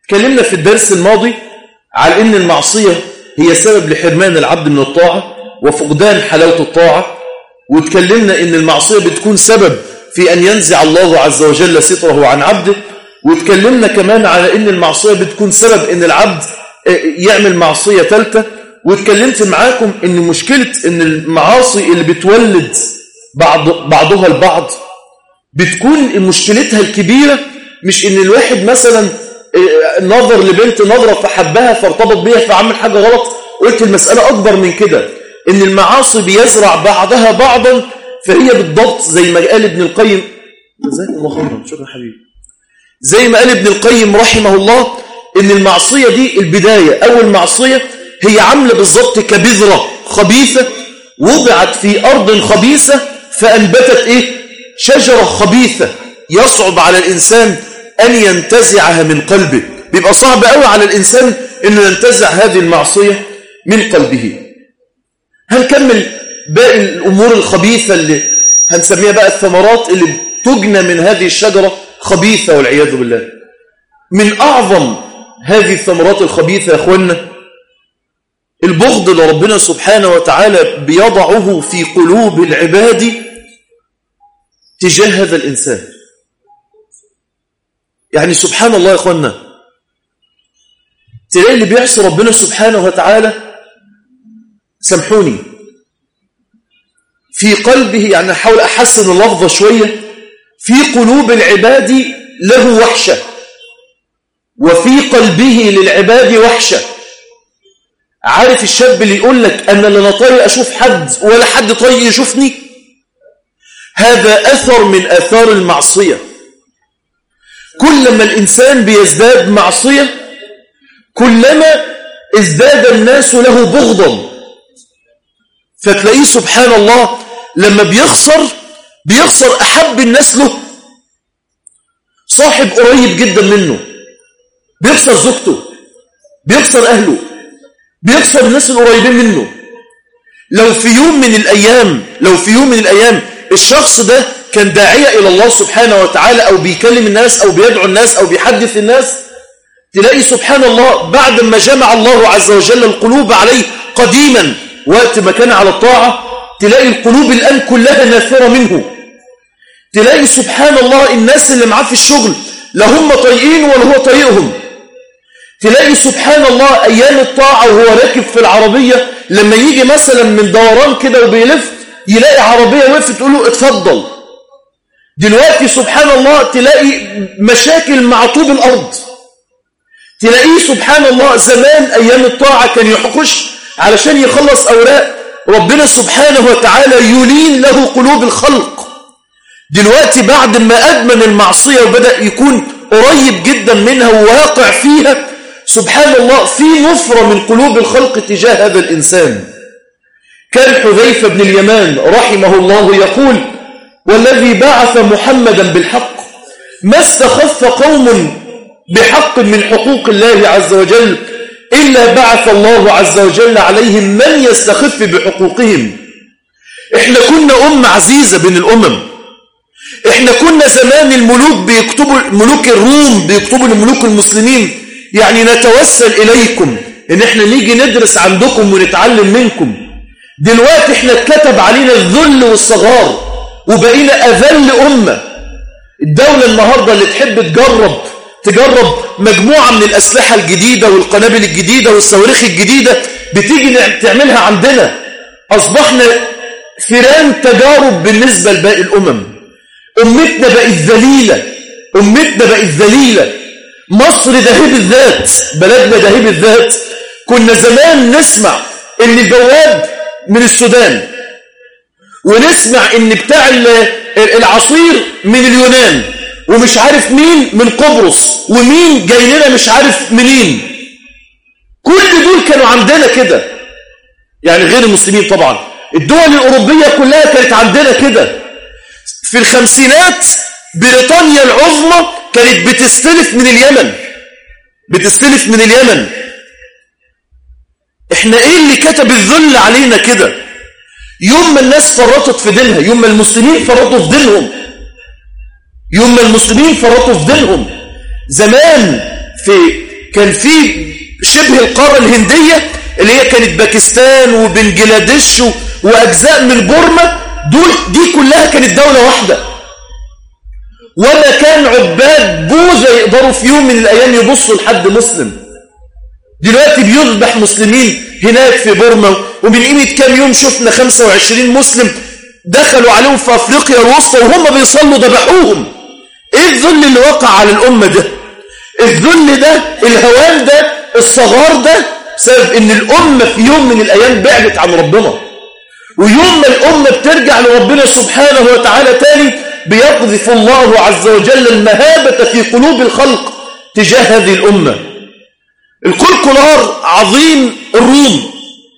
اتكلمنا في الدرس الماضي على ان المعصية هي سبب لحرمان العبد من الطاعة وفقدان حلاوة الطاعة واتكلمنا ان المعصية بتكون سبب في ان ينزع الله عز وجل ستره عن عبده واتكلمنا كمان على ان المعصية بتكون سبب ان العبد يعمل معصية ثالثة واتكلمت معاكم ان مشكلة ان المعاصي اللي بتولد بعض بعضها البعض بتكون مشكلتها الكبيرة مش ان الواحد مثلا نظر لبنت نظرة فحبها فارتبط بيها فعمل حاجة غلط قلت المسألة أكبر من كده ان المعاصي بيزرع بعضها بعضا فهي بالضبط زي ما قال ابن القيم جزاك الله خيرا شكرا حبيبي زي ما قال ابن القيم رحمه الله ان المعصية دي البداية اول معصية هي عاملة بالضبط كبذرة خبيثة وضعت في أرض خبيثة فأنبتت إيه؟ شجرة خبيثة يصعب على الإنسان أن ينتزعها من قلبه بيبقى صعب قوي على الإنسان أنه ينتزع هذه المعصية من قلبه هنكمل باقي الأمور الخبيثة اللي هنسميها بقى الثمرات اللي تجنى من هذه الشجرة خبيثة والعياذ بالله من أعظم هذه الثمرات الخبيثة يا أخوانا البغض اللي ربنا سبحانه وتعالى بيضعه في قلوب العباد تجاه هذا الإنسان يعني سبحان الله يا أخوانا تلاقي اللي بيعصي ربنا سبحانه وتعالى سامحوني في قلبه يعني أحاول أحسن اللفظة شوية في قلوب العباد له وحشة وفي قلبه للعباد وحشة عارف الشاب اللي يقول لك أنا لا طايق أشوف حد ولا حد طايق يشوفني هذا أثر من أثار المعصية كلما الإنسان بيزداد معصية كلما ازداد الناس له بغضا فتلاقيه سبحان الله لما بيخسر بيخسر أحب الناس له صاحب قريب جدا منه بيخسر زوجته بيخسر أهله بيخسر الناس القريبين منه لو في يوم من الأيام لو في يوم من الأيام الشخص ده كان داعية إلى الله سبحانه وتعالى أو بيكلم الناس أو بيدعو الناس أو بيحدث الناس تلاقي سبحان الله بعد ما جمع الله عز وجل القلوب عليه قديما وقت ما كان على الطاعة تلاقي القلوب الآن كلها نافرة منه تلاقي سبحان الله الناس اللي معاه في الشغل لا هم طايقين ولا هو طايقهم تلاقي سبحان الله أيام الطاعة وهو راكب في العربية لما يجي مثلا من دوران كده وبيلف يلاقي عربية وقفت تقول له اتفضل دلوقتي سبحان الله تلاقي مشاكل مع طوب الأرض تلاقيه سبحان الله زمان أيام الطاعة كان يخش علشان يخلص أوراق ربنا سبحانه وتعالى يلين له قلوب الخلق دلوقتي بعد ما أدمن المعصية وبدأ يكون قريب جدا منها وواقع فيها سبحان الله في نفرة من قلوب الخلق تجاه هذا الإنسان كان حذيفة بن اليمان رحمه الله يقول والذي بعث محمدا بالحق ما استخف قوم بحق من حقوق الله عز وجل إلا بعث الله عز وجل عليهم من يستخف بحقوقهم إحنا كنا أمة عزيزة بين الأمم إحنا كنا زمان الملوك بيكتبوا ملوك الروم بيكتبوا لملوك المسلمين يعني نتوسل إليكم إن إحنا نيجي ندرس عندكم ونتعلم منكم دلوقتي إحنا اتكتب علينا الذل والصغار وبقينا أذل أمة الدولة النهاردة اللي تحب تجرب تجرب مجموعة من الأسلحة الجديدة والقنابل الجديدة والصواريخ الجديدة بتيجي تعملها عندنا أصبحنا فيران تجارب بالنسبة لباقي الأمم أمتنا بقت ذليلة أمتنا بقت ذليلة مصر دهيب الذات بلدنا دهيب الذات كنا زمان نسمع ان البواب من السودان ونسمع ان بتاع العصير من اليونان ومش عارف مين من قبرص ومين جاي لنا مش عارف منين كل دول كانوا عندنا كده يعني غير المسلمين طبعا الدول الأوروبية كلها كانت عندنا كده في الخمسينات بريطانيا العظمى كانت بتستلف من اليمن بتستلف من اليمن احنا ايه اللي كتب الذل علينا كده يوم ما الناس فرطت في دينها يوم ما المسلمين فرطوا في دينهم يوم ما المسلمين فرطوا في دينهم زمان في كان في شبه القارة الهندية اللي هي كانت باكستان وبنجلاديش وأجزاء من بورما دول دي كلها كانت دولة واحدة وما كان عباد بوذا يقدروا في يوم من الأيام يبصوا لحد مسلم دلوقتي بيذبح مسلمين هناك في بورما ومن قيمة كام يوم شفنا 25 مسلم دخلوا عليهم في أفريقيا الوسطى وهم بيصلوا ذبحوهم إيه الذل اللي وقع على الأمة ده الذل ده الهوان ده الصغار ده بسبب ان الأمة في يوم من الأيام بعدت عن ربنا ويوم ما الأمة بترجع لربنا سبحانه وتعالى تاني بيقذف الله عز وجل المهابة في قلوب الخلق تجاه هذه الأمة الكلكولار عظيم الروم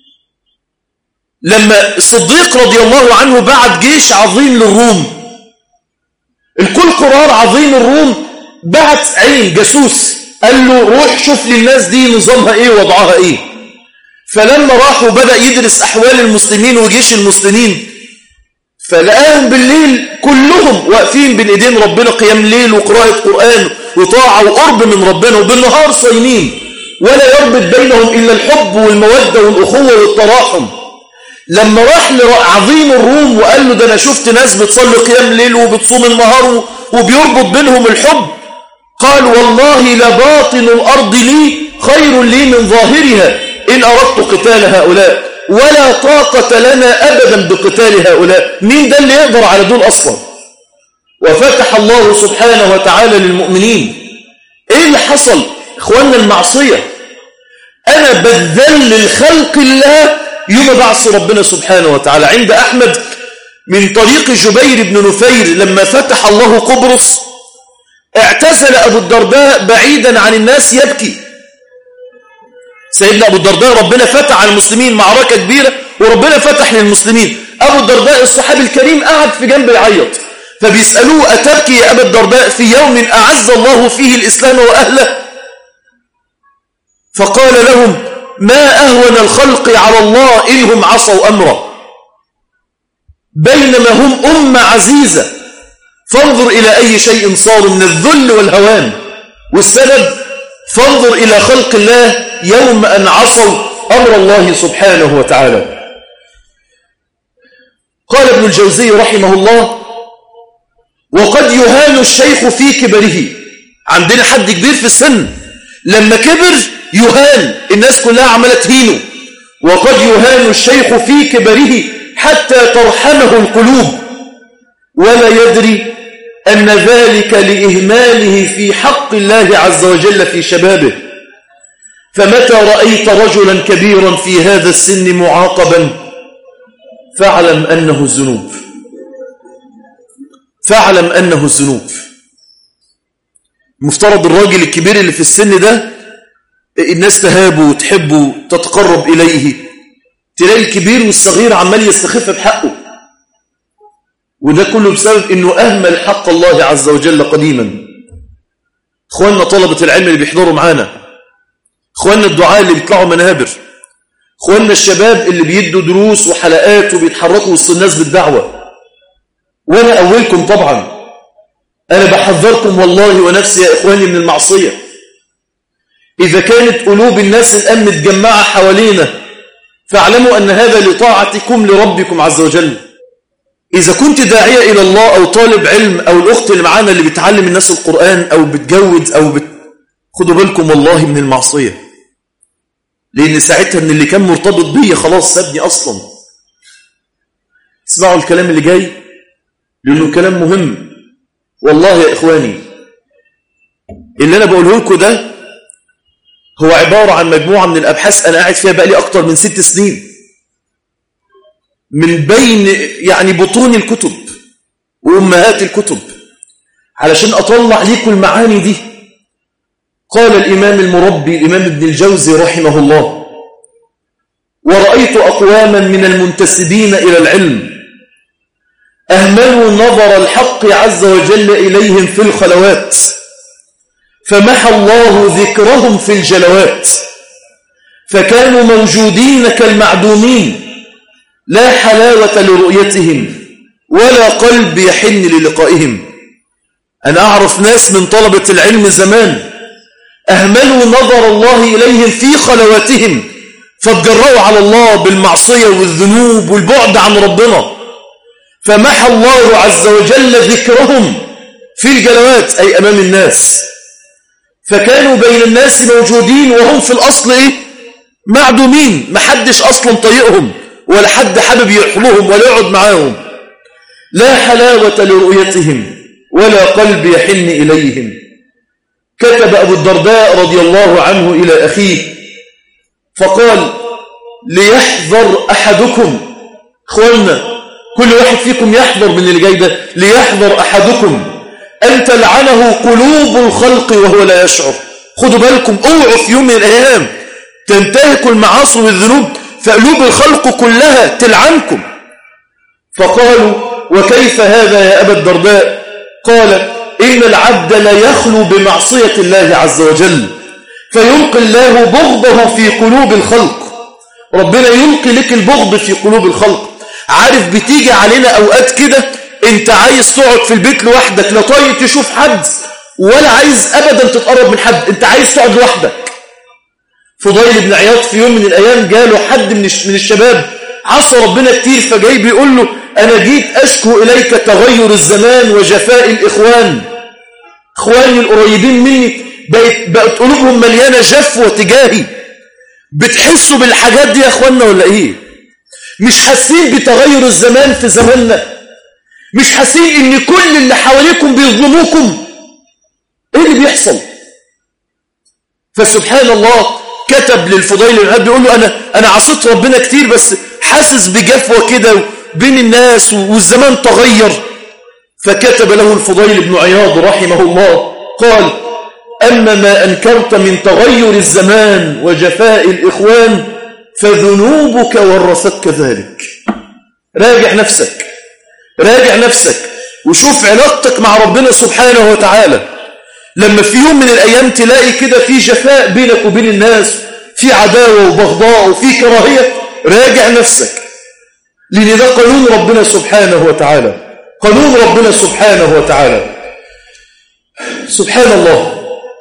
لما الصديق رضي الله عنه بعت جيش عظيم للروم الكلكولار عظيم الروم بعت عين جاسوس قال له روح شوف لي الناس دي نظامها ايه وضعها ايه فلما راح وبدأ يدرس أحوال المسلمين وجيش المسلمين فلقاهم بالليل كلهم واقفين بين ايدين ربنا قيام ليل وقراءة قرآن وطاعة وقرب من ربنا وبالنهار صايمين ولا يربط بينهم إلا الحب والمودة والأخوة والتراحم لما راح لعظيم الروم وقال له ده أنا شفت ناس بتصلي قيام ليل وبتصوم النهار وبيربط بينهم الحب قال والله لباطن الأرض لي خير لي من ظاهرها إن أردت قتال هؤلاء ولا طاقة لنا أبدا بقتال هؤلاء مين ده اللي يقدر على دول أصلا وفتح الله سبحانه وتعالى للمؤمنين إيه اللي حصل إخواننا المعصية أنا بذل الخلق الله يوم بعث ربنا سبحانه وتعالى عند أحمد من طريق جبير بن نفير لما فتح الله قبرص اعتزل أبو الدرداء بعيدا عن الناس يبكي سيدنا أبو الدرداء ربنا فتح على المسلمين معركة كبيرة وربنا فتح للمسلمين أبو الدرداء الصحابي الكريم قعد في جنب يعيط فبيسألوه أتبكي يا أبا الدرداء في يوم أعز الله فيه الإسلام وأهله فقال لهم ما أهون الخلق على الله إنهم عصوا أمره بينما هم أمة عزيزة فانظر إلى أي شيء صار من الذل والهوان والسبب فانظر إلى خلق الله يوم أن عصوا أمر الله سبحانه وتعالى قال ابن الجوزي رحمه الله وقد يهان الشيخ في كبره عندنا حد كبير في السن لما كبر يهان الناس كلها عمالة تهينه وقد يهان الشيخ في كبره حتى ترحمه القلوب ولا يدري أن ذلك لإهماله في حق الله عز وجل في شبابه فمتى رأيت رجلا كبيرا في هذا السن معاقبا فاعلم أنه الذنوب فاعلم أنه الذنوب مفترض الراجل الكبير اللي في السن ده الناس تهابه وتحبه تتقرب إليه تلاقي الكبير والصغير عمال يستخف بحقه وده كله بسبب أنه أهمل حق الله عز وجل قديما اخواننا طلبة العلم اللي بيحضروا معانا اخواننا الدعاء اللي بيطلعوا منابر اخواننا الشباب اللي بيدوا دروس وحلقات وبيتحركوا وسط الناس بالدعوة وانا اولكم طبعا انا بحذركم والله ونفسي يا اخواني من المعصية اذا كانت قلوب الناس الان متجمعة حوالينا فاعلموا ان هذا لطاعتكم لربكم عز وجل إذا كنت داعية إلى الله أو طالب علم أو الأخت اللي معانا اللي بتعلم الناس القرآن أو بتجود أو بت... خدوا بالكم والله من المعصية لأن ساعتها أن اللي كان مرتبط بي خلاص سابني أصلا اسمعوا الكلام اللي جاي لأنه كلام مهم والله يا إخواني اللي أنا بقوله لكم ده هو عبارة عن مجموعة من الأبحاث أنا قاعد فيها بقالي أكتر من ست سنين من بين يعني بطون الكتب وأمهات الكتب علشان أطلع لكم المعاني دي قال الإمام المربي الإمام ابن الجوزي رحمه الله ورأيت أقواما من المنتسبين إلى العلم أهملوا نظر الحق عز وجل إليهم في الخلوات فمحى الله ذكرهم في الجلوات فكانوا موجودين كالمعدومين لا حلاوة لرؤيتهم ولا قلب يحن للقائهم أنا أعرف ناس من طلبة العلم زمان أهملوا نظر الله إليهم في خلواتهم فاتجرأوا على الله بالمعصية والذنوب والبعد عن ربنا فمحى الله عز وجل ذكرهم في الجلوات أي أمام الناس فكانوا بين الناس موجودين وهم في الأصل إيه؟ معدومين محدش أصلا طيقهم ولا حد حابب يحلهم ولا يقعد معاهم لا حلاوة لرؤيتهم ولا قلب يحن إليهم كتب أبو الدرداء رضي الله عنه إلى أخيه فقال ليحذر أحدكم اخوانا كل واحد فيكم يحذر من اللي جاي ده ليحذر أحدكم أن تلعنه قلوب الخلق وهو لا يشعر خدوا بالكم اوعوا في يوم من الأيام تنتهكوا المعاصي والذنوب فقلوب الخلق كلها تلعنكم فقالوا وكيف هذا يا أبا الدرداء قال إن العبد لا يخلو بمعصية الله عز وجل فيلقي الله بغضه في قلوب الخلق ربنا يلقي لك البغض في قلوب الخلق عارف بتيجي علينا أوقات كده انت عايز تقعد في البيت لوحدك لا طايق تشوف حد ولا عايز أبدا تتقرب من حد انت عايز تقعد لوحدك فضيل بن عياض في يوم من الأيام جاله حد من من الشباب عصى ربنا كتير فجاي بيقول له أنا جيت أشكو إليك تغير الزمان وجفاء الإخوان إخواني القريبين مني بقت, بقت قلوبهم مليانة جفوة تجاهي بتحسوا بالحاجات دي يا أخوانا ولا إيه مش حاسين بتغير الزمان في زماننا مش حاسين إن كل اللي حواليكم بيظلموكم إيه اللي بيحصل فسبحان الله كتب للفضيل العبد بيقول له أنا, أنا عصيت ربنا كتير بس حاسس بجفوة كده بين الناس والزمان تغير فكتب له الفضيل بن عياض رحمه الله قال أما ما أنكرت من تغير الزمان وجفاء الإخوان فذنوبك ورثتك ذلك راجع نفسك راجع نفسك وشوف علاقتك مع ربنا سبحانه وتعالى لما في يوم من الأيام تلاقي كده في جفاء بينك وبين الناس في عداوة وبغضاء وفي كراهية راجع نفسك لأن ده قانون ربنا سبحانه وتعالى قانون ربنا سبحانه وتعالى سبحان الله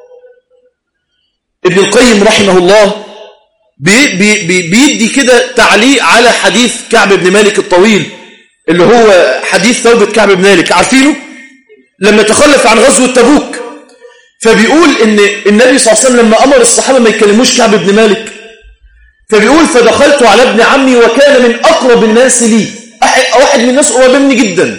ابن القيم رحمه الله بي بي بي بيدي كده تعليق على حديث كعب بن مالك الطويل اللي هو حديث توبة كعب بن مالك عارفينه لما تخلف عن غزوة تبوك فبيقول ان النبي صلى الله عليه وسلم لما امر الصحابه ما يكلموش كعب بن مالك فبيقول فدخلت على ابن عمي وكان من اقرب الناس لي واحد من الناس قريب مني جدا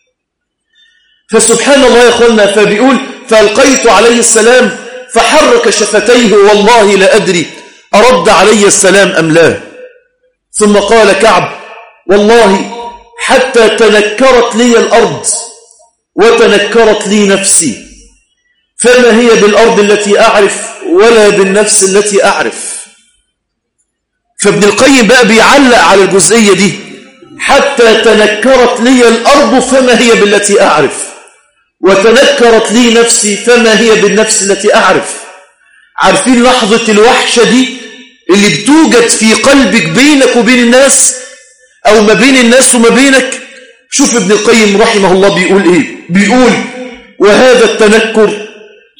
فسبحان الله يا اخوانا فبيقول فالقيت عليه السلام فحرك شفتيه والله لا ادري ارد علي السلام ام لا ثم قال كعب والله حتى تنكرت لي الارض وتنكرت لي نفسي فما هي بالأرض التي أعرف ولا بالنفس التي أعرف فابن القيم بقى بيعلق على الجزئية دي حتى تنكرت لي الأرض فما هي بالتي أعرف وتنكرت لي نفسي فما هي بالنفس التي أعرف عارفين لحظة الوحشة دي اللي بتوجد في قلبك بينك وبين الناس أو ما بين الناس وما بينك شوف ابن القيم رحمه الله بيقول إيه بيقول وهذا التنكر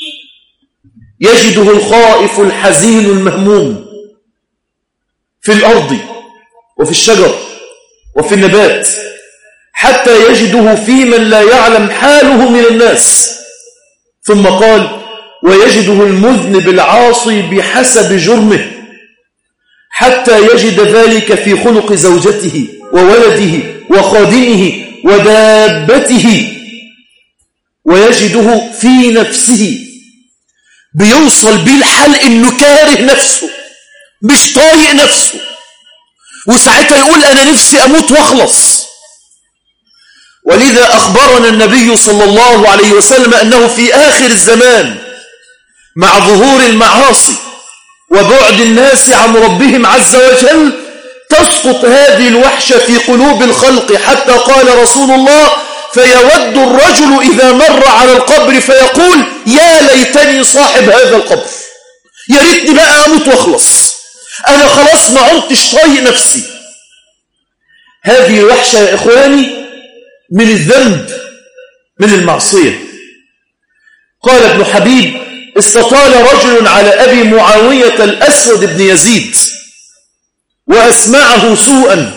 يجده الخائف الحزين المهموم في الأرض وفي الشجر وفي النبات حتى يجده في من لا يعلم حاله من الناس ثم قال ويجده المذنب العاصي بحسب جرمه حتى يجد ذلك في خلق زوجته وولده وخادمه ودابته ويجده في نفسه بيوصل بيه الحال انه كاره نفسه مش طايق نفسه وساعتها يقول انا نفسي اموت واخلص ولذا اخبرنا النبي صلى الله عليه وسلم انه في اخر الزمان مع ظهور المعاصي وبعد الناس عن ربهم عز وجل تسقط هذه الوحشة في قلوب الخلق حتى قال رسول الله فيود الرجل إذا مر على القبر فيقول يا ليتني صاحب هذا القبر يا ريتني بقى أموت واخلص أنا خلاص ما عدتش طايق نفسي هذه الوحشة يا إخواني من الذنب من المعصية قال ابن حبيب استطال رجل على أبي معاوية الأسود بن يزيد وأسمعه سوءا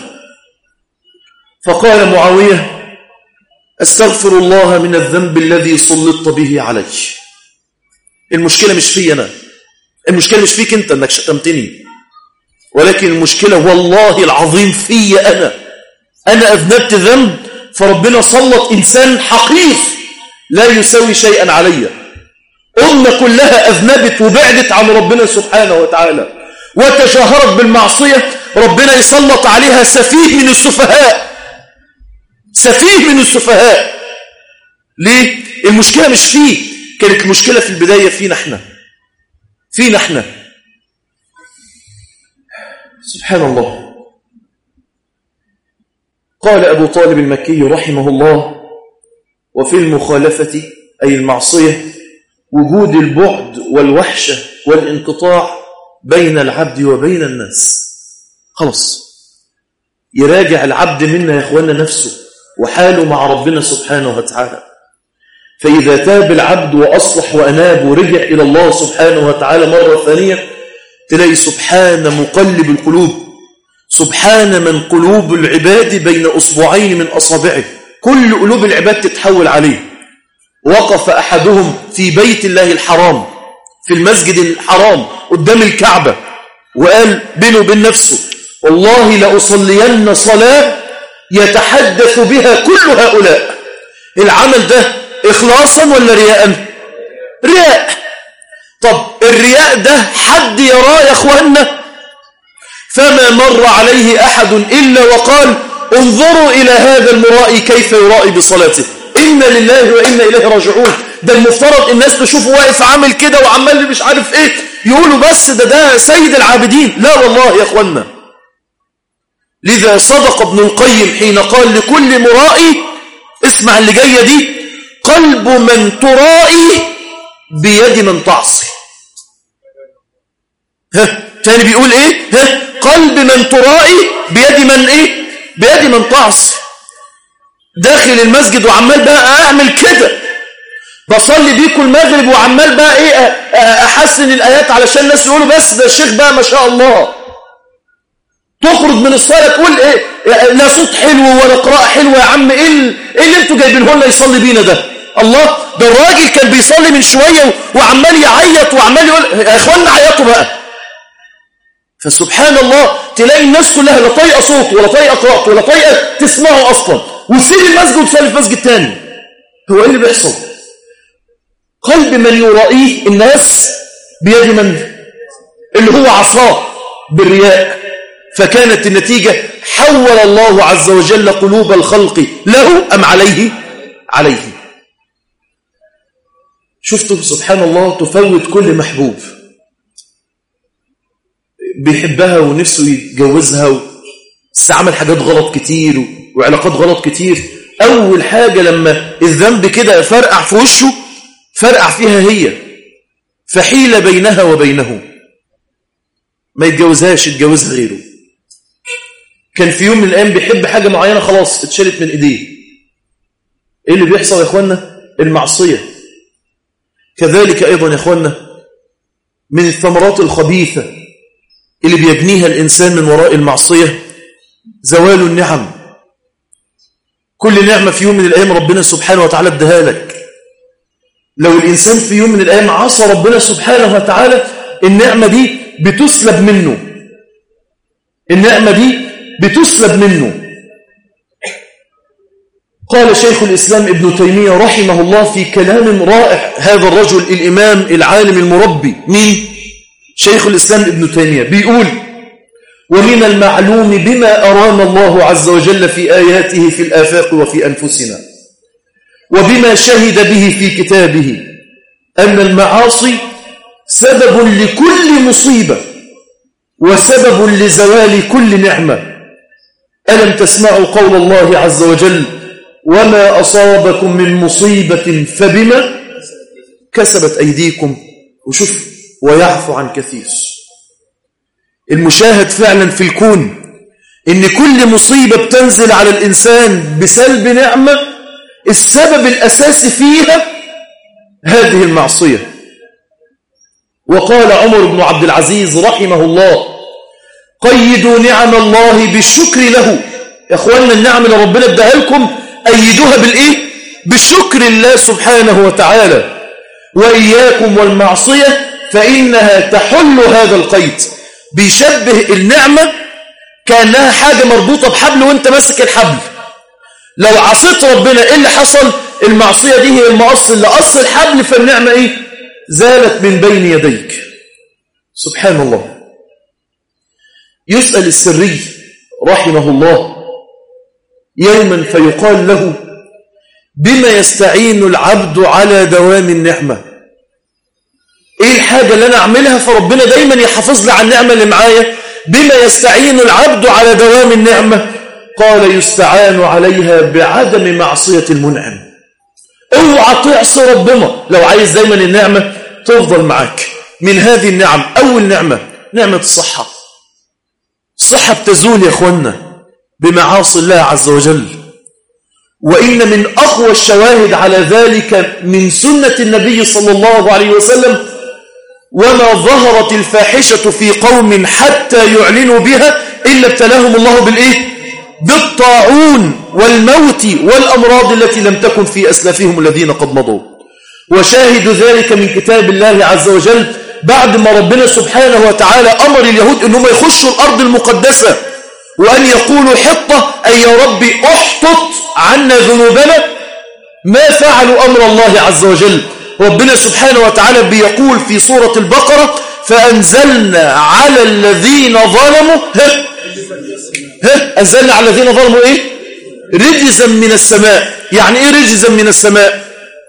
فقال معاوية أستغفر الله من الذنب الذي سلطت به علي المشكلة مش في أنا المشكلة مش فيك أنت أنك شتمتني ولكن المشكلة والله العظيم في أنا أنا أذنبت ذنب فربنا سلط إنسان حقير لا يسوي شيئا علي أمة كلها أذنبت وبعدت عن ربنا سبحانه وتعالى وتجاهرت بالمعصية ربنا يسلط عليها سفيه من السفهاء سفيه من السفهاء ليه؟ المشكلة مش فيه كانت المشكلة في البداية فينا احنا فينا احنا سبحان الله قال أبو طالب المكي رحمه الله وفي المخالفة أي المعصية وجود البعد والوحشة والانقطاع بين العبد وبين الناس خلاص يراجع العبد منا يا إخوانا نفسه وحاله مع ربنا سبحانه وتعالى فإذا تاب العبد وأصلح وأناب ورجع إلى الله سبحانه وتعالى مرة ثانية تلاقي سبحان مقلب القلوب سبحان من قلوب العباد بين أصبعين من أصابعه كل قلوب العباد تتحول عليه وقف أحدهم في بيت الله الحرام في المسجد الحرام قدام الكعبة وقال بينه وبين نفسه والله لأصلين صلاة يتحدث بها كل هؤلاء العمل ده إخلاصا ولا رياء رياء طب الرياء ده حد يراه يا أخوانا فما مر عليه أحد إلا وقال انظروا إلى هذا المرائي كيف يرائي بصلاته إنا لله وإنا إليه راجعون ده المفترض الناس تشوفه واقف عامل كده وعمال مش عارف إيه يقولوا بس ده ده سيد العابدين لا والله يا أخوانا لذا صدق ابن القيم حين قال لكل مرائي اسمع اللي جاية دي قلب من ترائي بيد من تعصي ها تاني بيقول ايه ها قلب من ترائي بيد من ايه بيد من تعصي داخل المسجد وعمال بقى اعمل كده بصلي بيكم المغرب وعمال بقى ايه احسن الايات علشان الناس يقولوا بس ده الشيخ بقى ما شاء الله تخرج من الصلاه تقول ايه لا صوت حلو ولا قراءه حلوه يا عم ايه ايه اللي انتوا جايبينه لنا يصلي بينا ده الله ده الراجل كان بيصلي من شويه وعمال يعيط وعمال يقول يا اخوانا عيطوا بقى فسبحان الله تلاقي الناس كلها لا طايقه صوت ولا طايقه قراءته ولا طايقه تسمعه اصلا وتسيب المسجد وتصلي في مسجد تاني هو ايه اللي بيحصل قلب من يرائيه الناس بيد من اللي هو عصاه بالرياء فكانت النتيجة حول الله عز وجل قلوب الخلق له أم عليه عليه شفتم سبحان الله تفوت كل محبوب بيحبها ونفسه يتجوزها بس عمل حاجات غلط كتير وعلاقات غلط كتير أول حاجة لما الذنب كده فرقع في وشه فرقع فيها هي فحيل بينها وبينه ما يتجوزهاش يتجوزها غيره كان في يوم من الأيام بيحب حاجة معينة خلاص اتشالت من إيديه إيه اللي بيحصل يا إخوانا المعصية كذلك أيضا يا إخوانا من الثمرات الخبيثة اللي بيجنيها الإنسان من وراء المعصية زوال النعم كل نعمة في يوم من الأيام ربنا سبحانه وتعالى ادها لك لو الإنسان في يوم من الأيام عصى ربنا سبحانه وتعالى النعمة دي بتسلب منه النعمة دي بتسلب منه قال شيخ الإسلام ابن تيمية رحمه الله في كلام رائع هذا الرجل الإمام العالم المربي مين؟ شيخ الإسلام ابن تيمية بيقول ومن المعلوم بما أرانا الله عز وجل في آياته في الآفاق وفي أنفسنا وبما شهد به في كتابه أن المعاصي سبب لكل مصيبة وسبب لزوال كل نعمة ألم تسمعوا قول الله عز وجل وما أصابكم من مصيبة فبما كسبت أيديكم وشوف ويعفو عن كثير المشاهد فعلا في الكون إن كل مصيبة بتنزل على الإنسان بسلب نعمة السبب الأساسي فيها هذه المعصية وقال عمر بن عبد العزيز رحمه الله قيدوا نعم الله بالشكر له يا أخوانا النعم اللي ربنا اداها لكم أيدوها بالإيه؟ بالشكر الله سبحانه وتعالى وإياكم والمعصية فإنها تحل هذا القيد بيشبه النعمة كأنها حاجة مربوطة بحبل وانت ماسك الحبل لو عصيت ربنا ايه اللي حصل المعصية دي هي المقص اللي قص الحبل فالنعمة ايه زالت من بين يديك سبحان الله يسأل السري رحمه الله يوما فيقال له بما يستعين العبد على دوام النعمة ايه الحاجة اللي انا اعملها فربنا دايما يحافظ لي على النعمة اللي معايا بما يستعين العبد على دوام النعمة قال يستعان عليها بعدم معصية المنعم اوعى تعصي ربنا لو عايز دايما النعمة تفضل معاك من هذه النعم أول نعمة نعمة الصحة الصحة بتزول يا أخوانا بمعاصي الله عز وجل وإن من أقوى الشواهد على ذلك من سنة النبي صلى الله عليه وسلم وما ظهرت الفاحشة في قوم حتى يعلنوا بها إلا ابتلاهم الله بالإيه؟ بالطاعون والموت والأمراض التي لم تكن في أسلافهم الذين قد مضوا وشاهد ذلك من كتاب الله عز وجل بعد ما ربنا سبحانه وتعالى أمر اليهود أنهم يخشوا الأرض المقدسة وأن يقولوا حطة أي يا ربي احطط عنا ذنوبنا ما فعلوا أمر الله عز وجل ربنا سبحانه وتعالى بيقول في سورة البقرة فأنزلنا على الذين ظلموا ها ها أنزلنا على الذين ظلموا إيه رجزا من السماء يعني إيه رجزا من السماء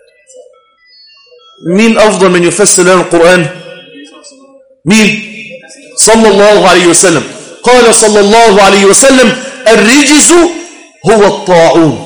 مين أفضل من يفسر لنا القرآن مين صلى الله عليه وسلم قال صلى الله عليه وسلم الرجز هو الطاعون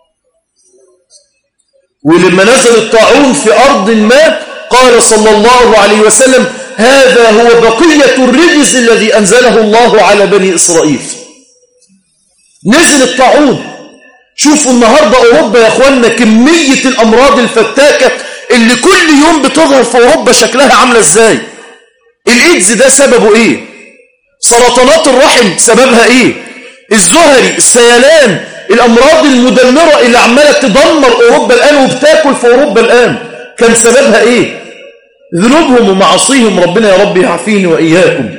ولما نزل الطاعون في أرض ما قال صلى الله عليه وسلم هذا هو بقية الرجز الذي أنزله الله على بني إسرائيل نزل الطاعون شوفوا النهاردة أوروبا يا أخوانا كمية الأمراض الفتاكة اللي كل يوم بتظهر في أوروبا شكلها عاملة إزاي الإيدز ده سببه إيه سرطانات الرحم سببها إيه الزهري السيلان الأمراض المدمرة اللي عمالة تدمر أوروبا الآن وبتاكل في أوروبا الآن كان سببها إيه ذنوبهم ومعاصيهم ربنا يا رب يعافيني وإياكم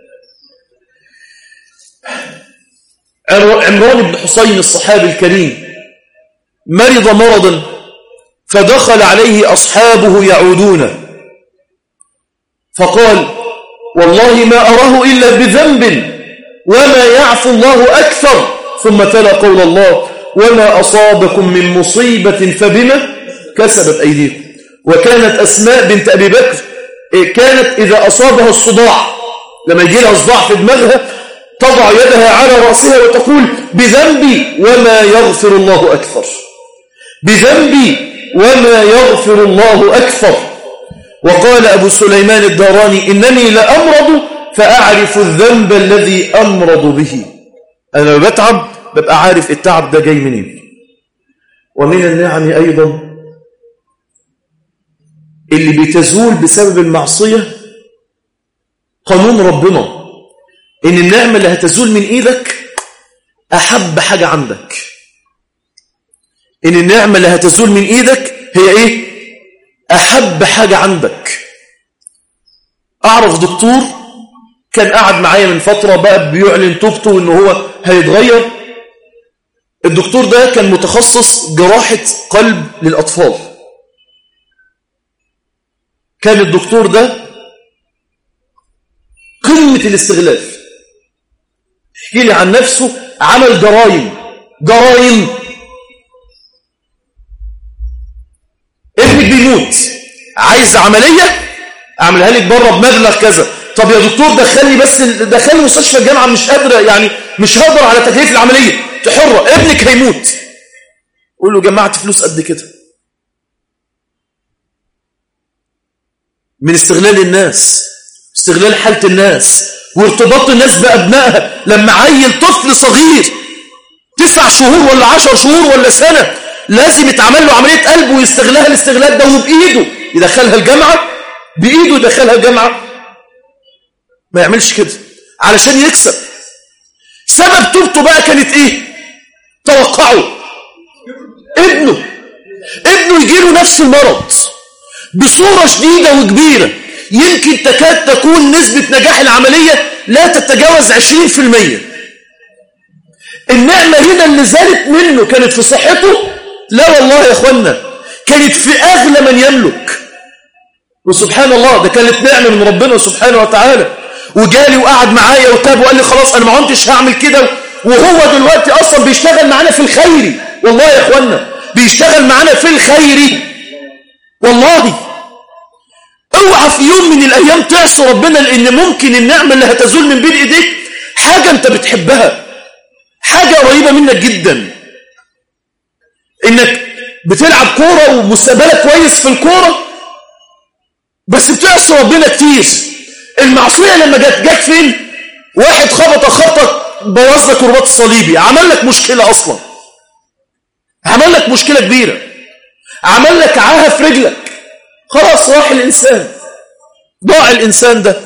عمران بن حسين الصحابي الكريم مرض مرضا فدخل عليه أصحابه يعودون فقال والله ما أراه إلا بذنب وما يعفو الله أكثر ثم تلا قول الله وما أصابكم من مصيبة فبما كسبت أيديكم وكانت أسماء بنت أبي بكر كانت إذا أصابها الصداع لما يجي لها صداع في دماغها تضع يدها على رأسها وتقول بذنبي وما يغفر الله أكثر بذنبي وما يغفر الله أكثر وقال أبو سليمان الداراني إنني لأمرض فأعرف الذنب الذي أمرض به أنا لما بتعب ببقى عارف التعب ده جاي منين ومن النعم أيضا اللي بتزول بسبب المعصية قانون ربنا إن النعمة اللي هتزول من إيدك أحب حاجة عندك إن النعمة اللي هتزول من إيدك هي إيه أحب حاجة عندك أعرف دكتور كان قاعد معايا من فترة بقى بيعلن توبته إنه هو هيتغير الدكتور ده كان متخصص جراحة قلب للأطفال كان الدكتور ده قمة الاستغلال يحكي لي عن نفسه عمل جرائم جرائم ابنك بيموت عايز عملية اعملها لك بره بمبلغ كذا طب يا دكتور دخلني بس دخلني مستشفى الجامعة مش قادرة يعني مش هقدر على تكليف العملية تحرة ابنك هيموت قول له جمعت فلوس قد كده من استغلال الناس استغلال حالة الناس وارتباط الناس بأبنائها لما عيل طفل صغير تسع شهور ولا عشر شهور ولا سنة لازم يتعمل له عملية قلب ويستغلها الاستغلال ده وبإيده يدخلها الجامعة بإيده دخلها جامعة ما يعملش كده علشان يكسب سبب توبته بقى كانت ايه توقعوا ابنه ابنه يجيله نفس المرض بصورة شديدة وكبيرة يمكن تكاد تكون نسبة نجاح العملية لا تتجاوز 20% النعمة هنا اللي زالت منه كانت في صحته لا والله يا اخوانا كانت في أغلى من يملك وسبحان الله ده كانت نعمة من ربنا سبحانه وتعالى وجالي وقعد معايا وتاب وقال لي خلاص أنا ما عدتش هعمل كده وهو دلوقتي أصلا بيشتغل معانا في الخير والله يا اخوانا بيشتغل معانا في الخير والله اوعى في يوم من الأيام تعصي ربنا لأن ممكن النعمة اللي هتزول من بين إيديك حاجة أنت بتحبها حاجة قريبة منك جدا إنك بتلعب كورة ومستقبلك كويس في الكورة بس بتعصي ربنا كتير المعصية لما جت جت فين واحد خبط خبطك بوظ لك الرباط الصليبي عمل لك مشكلة أصلا عمل لك مشكلة كبيرة عمل لك عاهة في رجلك خلاص راح الإنسان ضاع الإنسان ده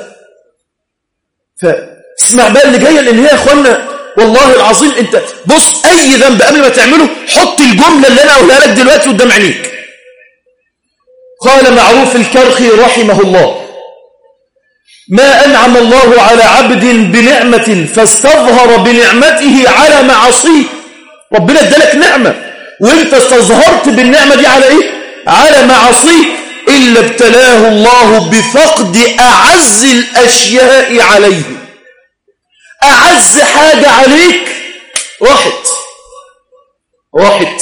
فاسمع بقى اللي جاية لأن هي يا أخوانا والله العظيم أنت بص أي ذنب قبل ما تعمله حط الجملة اللي أنا أقولها لك دلوقتي قدام عينيك قال معروف الكرخي رحمه الله ما أنعم الله على عبد بنعمة فاستظهر بنعمته على معصيه ربنا ادالك نعمة وانت استظهرت بالنعمة دي على ايه على معصيه إلا ابتلاه الله بفقد أعز الأشياء عليه أعز حاجة عليك راحت راحت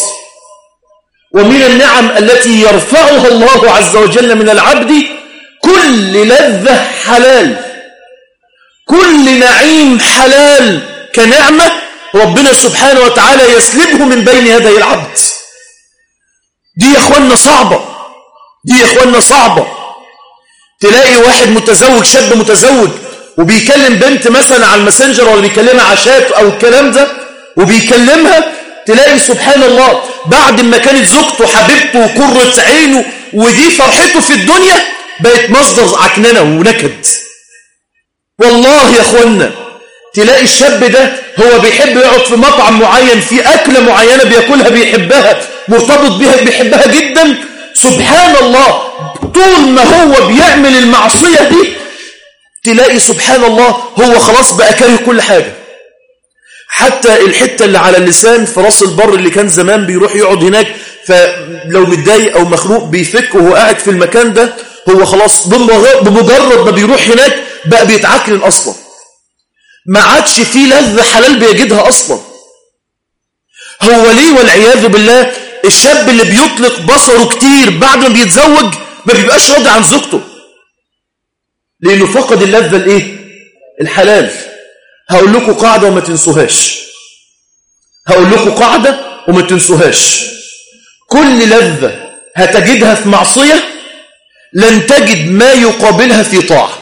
ومن النعم التي يرفعها الله عز وجل من العبد كل لذة حلال كل نعيم حلال كنعمة ربنا سبحانه وتعالى يسلبه من بين يدي العبد دي يا اخوانا صعبة دي يا اخوانا صعبة تلاقي واحد متزوج شاب متزوج وبيكلم بنت مثلا على الماسنجر ولا بيكلمها على شات او الكلام ده وبيكلمها تلاقي سبحان الله بعد ما كانت زوجته حبيبته وقرة عينه ودي فرحته في الدنيا بقت مصدر عكننة ونكد والله يا اخوانا تلاقي الشاب ده هو بيحب يقعد في مطعم معين في أكلة معينة بياكلها بيحبها مرتبط بها بيحبها جدا سبحان الله طول ما هو بيعمل المعصية دي تلاقي سبحان الله هو خلاص بقى كاره كل حاجة حتى الحتة اللي على اللسان في راس البر اللي كان زمان بيروح يقعد هناك فلو متضايق أو مخنوق بيفك وهو قاعد في المكان ده هو خلاص بمجرد ما بيروح هناك بقى بيتعكلن أصلا ما عادش فيه لذة حلال بيجدها أصلا هو ليه والعياذ بالله الشاب اللي بيطلق بصره كتير بعد ما بيتزوج ما بيبقاش راضي عن زوجته لأنه فقد اللذة الإيه؟ الحلال هقول لكم قاعدة وما تنسوهاش هقول لكم قاعدة وما تنسوهاش كل لذة هتجدها في معصية لن تجد ما يقابلها في طاعة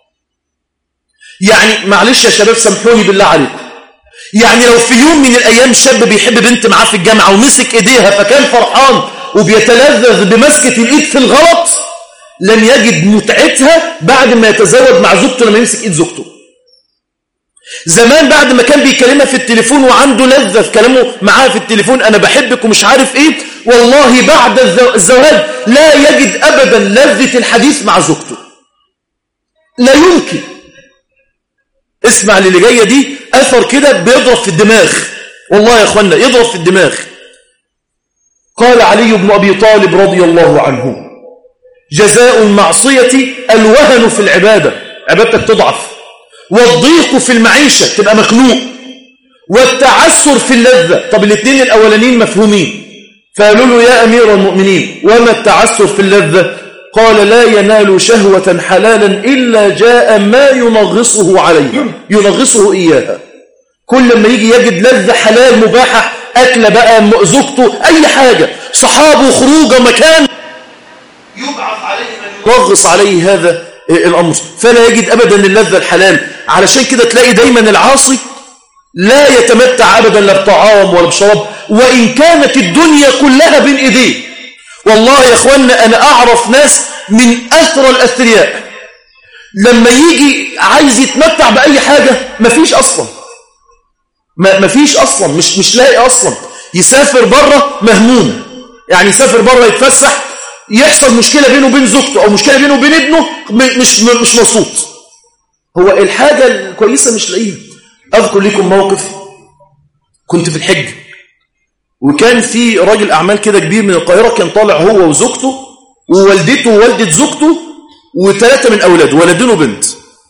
يعني معلش يا شباب سامحوني بالله عليكم يعني لو في يوم من الأيام شاب بيحب بنت معاه في الجامعة ومسك إيديها فكان فرحان وبيتلذذ بمسكة الإيد في الغلط لن يجد متعتها بعد ما يتزوج مع زوجته لما يمسك إيد زوجته زمان بعد ما كان بيكلمها في التليفون وعنده لذة في كلامه معاها في التليفون أنا بحبك ومش عارف إيه والله بعد الزواج لا يجد أبدا لذة الحديث مع زوجته لا يمكن اسمع اللي جاية دي أثر كده بيضرب في الدماغ والله يا أخوانا يضرب في الدماغ قال علي بن أبي طالب رضي الله عنه جزاء المعصية الوهن في العبادة عبادتك تضعف والضيق في المعيشة تبقى مخنوق والتعسر في اللذة طب الاثنين الأولانين مفهومين فقالوا له يا أمير المؤمنين وما التعسر في اللذة قال لا ينال شهوة حلالا إلا جاء ما ينغصه عليه ينغصه إياها كل ما يجي يجد لذة حلال مباحة أكل بقى زوجته أي حاجة صحابه خروجه مكان يبعث عليه من ينغص عليه هذا الأمر فلا يجد أبدا اللذة الحلال علشان كده تلاقي دايما العاصي لا يتمتع أبدا لا بطعام ولا بشراب وإن كانت الدنيا كلها بين إيديه والله يا أخوانا أنا أعرف ناس من أثرى الأثرياء لما يجي عايز يتمتع بأي حاجة مفيش أصلا مفيش أصلا مش, مش لاقي أصلا يسافر بره مهموم يعني يسافر بره يتفسح يحصل مشكلة بينه وبين زوجته أو مشكلة بينه وبين ابنه مش, مش مبسوط هو الحاجة الكويسة مش لاقيها أذكر لكم موقف كنت في الحج وكان في راجل أعمال كده كبير من القاهرة كان طالع هو وزوجته ووالدته ووالدة زوجته وثلاثة من أولاده ولدين وبنت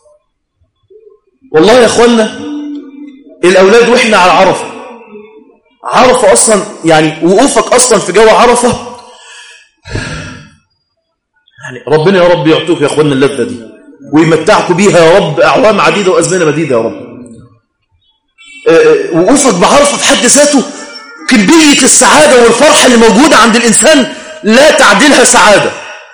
والله يا أخوانا الأولاد وإحنا على عرفة عرفة أصلا يعني وقوفك أصلا في جو عرفة يعني ربنا يا رب يعطوك يا أخوانا اللذة دي ويمتعكم بيها يا رب أعوام عديدة وأزمنة مديدة يا رب آه، آه، وقوفك بعرفة في حد ذاته كمية السعادة والفرحة اللي موجودة عند الإنسان لا تعدلها سعادة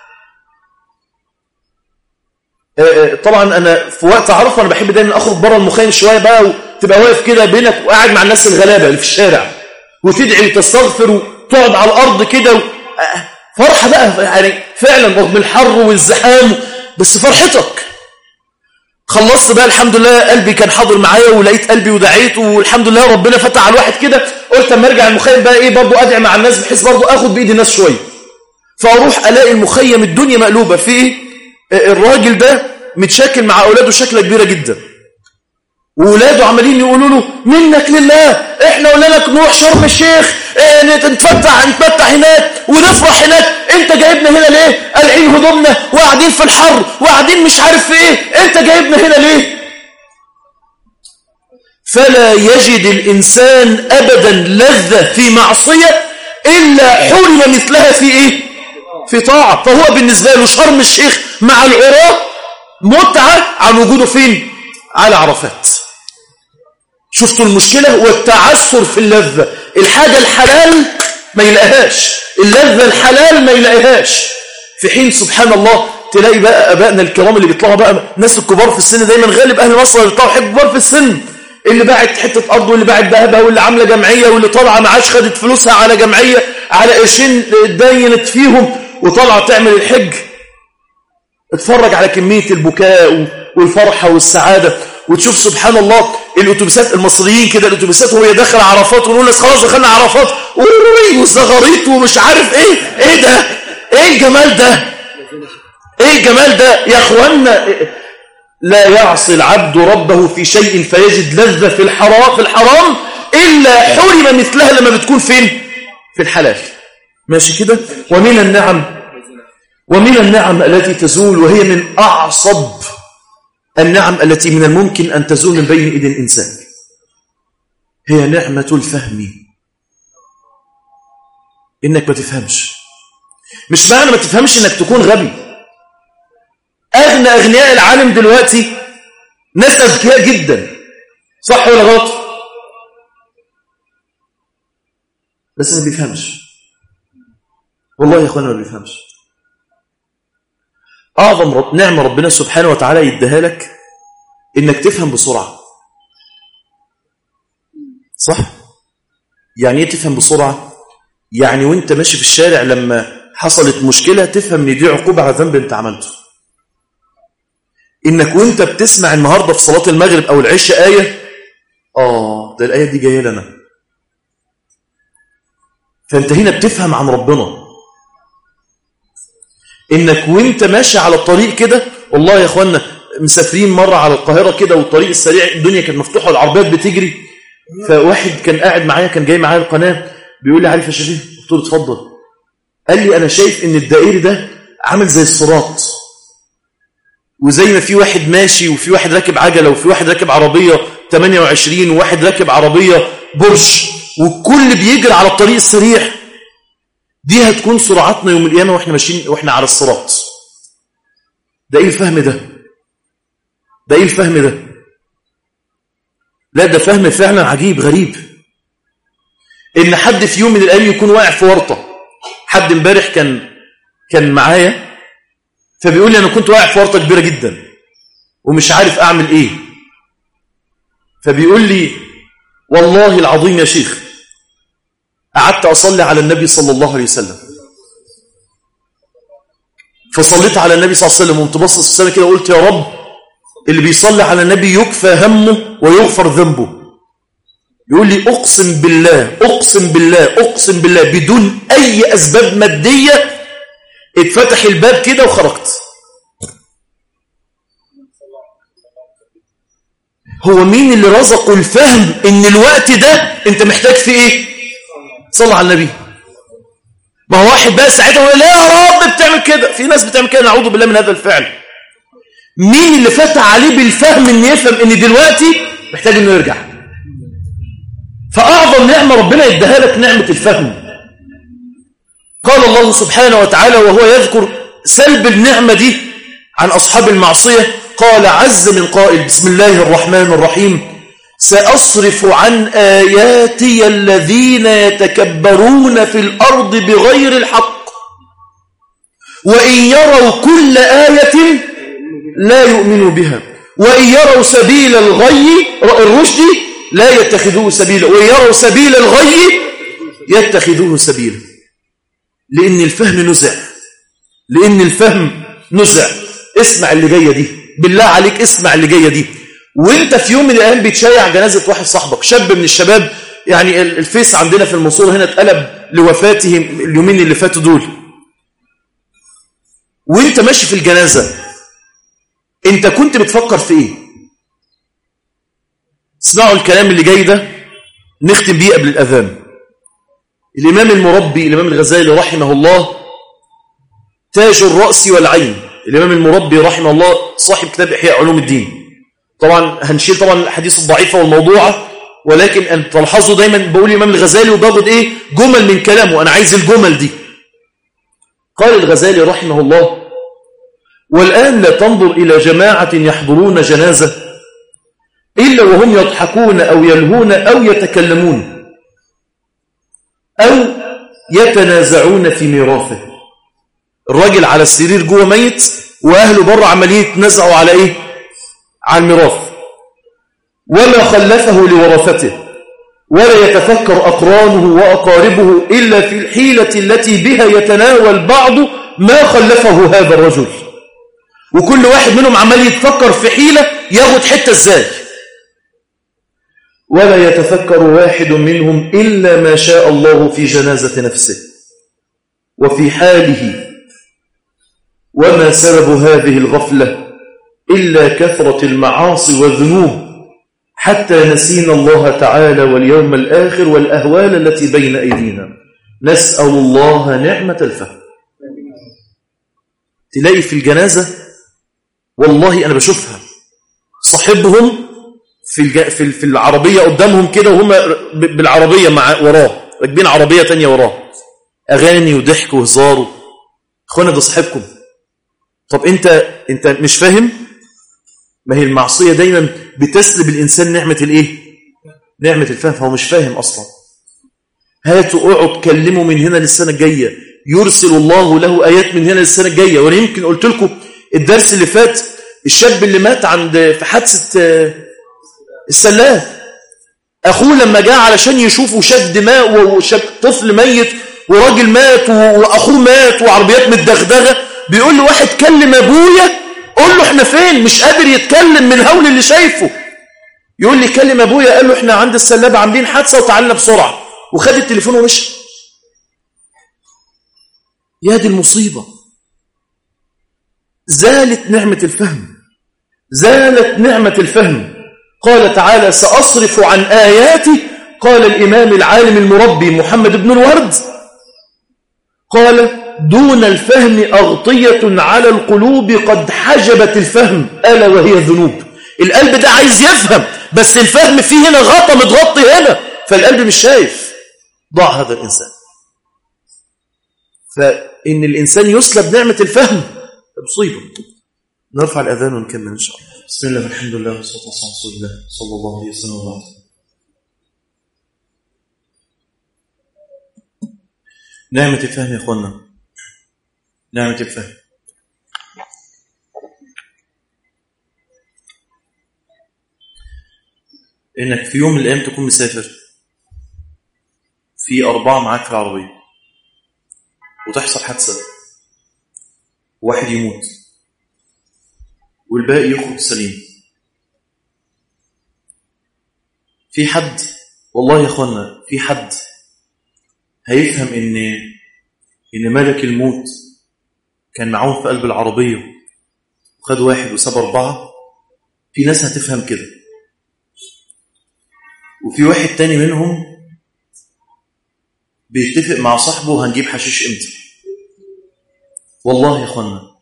آه، طبعا أنا في وقت عرفة أنا بحب دايما أخرج بره المخيم شوية بقى وتبقى واقف كده بينك وقاعد مع الناس الغلابة اللي في الشارع وتدعي وتستغفر وتقعد على الأرض كده و... فرحة بقى يعني فعلا رغم الحر والزحام بس فرحتك خلصت بقى الحمد لله قلبي كان حاضر معايا ولقيت قلبي ودعيت والحمد لله ربنا فتح على الواحد كده قلت اما ارجع المخيم بقى ايه برضه ادعي مع الناس بحيث برضه اخد بايد الناس شويه فاروح الاقي المخيم الدنيا مقلوبه في ايه الراجل ده متشاكل مع اولاده شكله كبيره جدا وولاده عمالين يقولوا له منك لله احنا قلنا لك نروح شرم الشيخ اه نتفتح نتمتع هناك ونفرح هناك انت جايبنا هنا ليه قالعين هدومنا وقاعدين في الحر وقاعدين مش عارف في ايه انت جايبنا هنا ليه فلا يجد الإنسان أبدا لذة في معصية إلا حرم مثلها في إيه في طاعة فهو بالنسبة له شرم الشيخ مع العراة متعة عن وجوده فين على عرفات شفتوا المشكلة والتعسر في اللذة الحاجة الحلال ما يلاقيهاش اللذة الحلال ما يلاقيهاش في حين سبحان الله تلاقي بقى أبائنا الكرام اللي بيطلعوا بقى الناس الكبار في السن دايما غالب أهل مصر اللي بيطلعوا حب كبار في السن اللي باعت حتة أرض واللي باعت ذهبها واللي عاملة جمعية واللي طالعة معاش خدت فلوسها على جمعية على قرشين دينت فيهم وطالعة تعمل الحج اتفرج على كمية البكاء والفرحة والسعادة وتشوف سبحان الله الاتوبيسات المصريين كده الاتوبيسات وهي داخله عرفات ونقول لك خلاص دخلنا عرفات وزغاريط ومش عارف ايه ايه ده ايه الجمال ده ايه الجمال ده يا اخوانا لا يعصي العبد ربه في شيء فيجد لذة في الحرام في الحرام إلا حرم مثلها لما بتكون فين في الحلال ماشي كده ومن النعم ومن النعم التي تزول وهي من أعصب النعم التي من الممكن أن تزول من بين إيد الإنسان هي نعمة الفهم إنك ما تفهمش مش معنى ما تفهمش إنك تكون غبي أغنى أغنياء العالم دلوقتي ناس أذكياء جدا صح ولا غلط بس ما بيفهمش والله يا أخوانا ما بيفهمش أعظم رب نعمة ربنا سبحانه وتعالى يديها لك إنك تفهم بسرعة صح؟ يعني إيه تفهم بسرعة؟ يعني وانت ماشي في الشارع لما حصلت مشكلة تفهم ان دي عقوبة على ذنب انت عملته انك وانت بتسمع النهاردة في صلاة المغرب او العشاء آية آه ده الآية دي جاية لنا فانت هنا بتفهم عن ربنا انك وانت ماشي على الطريق كده والله يا اخوانا مسافرين مرة على القاهرة كده والطريق السريع الدنيا كانت مفتوحة والعربيات بتجري فواحد كان قاعد معايا كان جاي معايا القناة بيقول لي عارف يا شريف قلت له اتفضل قال لي انا شايف ان الدائري ده عامل زي الصراط وزي ما في واحد ماشي وفي واحد راكب عجلة وفي واحد راكب عربية 28 وواحد راكب عربية برش والكل بيجري على الطريق السريع دي هتكون سرعتنا يوم القيامة واحنا ماشيين واحنا على الصراط ده ايه الفهم ده ده ايه الفهم ده لا ده فهم فعلا عجيب غريب ان حد في يوم من الايام يكون واقع في ورطه حد امبارح كان كان معايا فبيقول لي انا كنت واقع في ورطه كبيره جدا ومش عارف اعمل ايه فبيقول لي والله العظيم يا شيخ قعدت اصلي على النبي صلى الله عليه وسلم فصليت على النبي صلى الله عليه وسلم وانت بصص في السنة كده وقلت يا رب اللي بيصلي على النبي يكفى همه ويغفر ذنبه يقول لي أقسم بالله أقسم بالله أقسم بالله بدون أي أسباب مادية اتفتح الباب كده وخرجت هو مين اللي رزقه الفهم ان الوقت ده انت محتاج فيه ايه صلى على النبي ما هو واحد بقى ساعتها يقول لا يا رب بتعمل كده في ناس بتعمل كده نعوذ بالله من هذا الفعل مين اللي فتح عليه بالفهم ان يفهم ان دلوقتي محتاج انه يرجع فاعظم نعمه ربنا يديها لك نعمه الفهم قال الله سبحانه وتعالى وهو يذكر سلب النعمه دي عن اصحاب المعصيه قال عز من قائل بسم الله الرحمن الرحيم سأصرف عن آياتي الذين يتكبرون في الأرض بغير الحق وإن يروا كل آية لا يؤمنوا بها وإن يروا سبيل الغي الرشد لا يتخذوه سبيلا وإن يروا سبيل الغي يتخذوه سبيلا لأن الفهم نزع لأن الفهم نزع اسمع اللي جاية دي بالله عليك اسمع اللي جايه دي وانت في يوم من الايام بتشيع جنازه واحد صاحبك شاب من الشباب يعني الفيس عندنا في المنصوره هنا اتقلب لوفاته اليومين اللي فاتوا دول وانت ماشي في الجنازه انت كنت بتفكر في ايه اسمعوا الكلام اللي جاي ده نختم بيه قبل الاذان الامام المربي الامام الغزالي رحمه الله تاج الراس والعين الإمام المربي رحمه الله صاحب كتاب إحياء علوم الدين طبعا هنشيل طبعا الحديث الضعيفة والموضوعة ولكن أن تلحظوا دايما بقول الإمام الغزالي وباخد إيه جمل من كلامه أنا عايز الجمل دي قال الغزالي رحمه الله والآن لا تنظر إلى جماعة يحضرون جنازة إلا وهم يضحكون أو يلهون أو يتكلمون أو يتنازعون في ميراثه الراجل على السرير جوه ميت واهله بره عمالين يتنازعوا على ايه على الميراث وما خلفه لورثته ولا يتفكر أقرانه وأقاربه إلا في الحيلة التي بها يتناول بعض ما خلفه هذا الرجل وكل واحد منهم عمال يتفكر في حيلة ياخد حتة ازاي ولا يتفكر واحد منهم إلا ما شاء الله في جنازة نفسه وفي حاله وما سبب هذه الغفلة إلا كثرة المعاصي والذنوب حتى نسينا الله تعالى واليوم الآخر والأهوال التي بين أيدينا نسأل الله نعمة الفهم تلاقي في الجنازة والله أنا بشوفها صاحبهم في في في العربية قدامهم كده وهم بالعربية مع وراه راكبين عربية تانية وراه أغاني وضحك وهزار اخوانا ده صاحبكم طب انت انت مش فاهم ما هي المعصية دايما بتسلب الإنسان نعمة الإيه نعمة الفهم فهو مش فاهم أصلا هاتوا اقعد كلموا من هنا للسنة الجاية يرسل الله له آيات من هنا للسنة الجاية وأنا يمكن قلت لكم الدرس اللي فات الشاب اللي مات عند في حادثة السلاه أخوه لما جاء علشان يشوفه شد ماء وشاب طفل ميت وراجل مات وأخوه مات وعربيات متدغدغة بيقول له واحد كلم أبويا قول له احنا فين مش قادر يتكلم من هول اللي شايفه يقول لي كلم أبويا قال له احنا عند السلابة عاملين حادثة وتعالنا بسرعة وخد التليفون ومشي يا دي المصيبة زالت نعمة الفهم زالت نعمة الفهم قال تعالى سأصرف عن آياتي قال الإمام العالم المربي محمد بن الورد قال دون الفهم أغطية على القلوب قد حجبت الفهم ألا وهي الذنوب القلب ده عايز يفهم بس الفهم فيه هنا غطى متغطي هنا فالقلب مش شايف ضاع هذا الإنسان فإن الإنسان يسلب نعمة الفهم مصيبة نرفع الأذان ونكمل إن شاء الله بسم الله الحمد لله والصلاة والسلام على رسول الله صلى الله عليه وسلم وبعد نعمة الفهم يا اخوانا نعمة الفهم انك في يوم من الايام تكون مسافر في اربعه معاك في العربيه وتحصل حادثه واحد يموت والباقي يخرج سليم في حد والله يا اخوانا في حد هيفهم ان ان ملك الموت كان معاهم في قلب العربيه وخد واحد وساب اربعه في ناس هتفهم كده وفي واحد تاني منهم بيتفق مع صاحبه هنجيب حشيش امتى والله يا اخوانا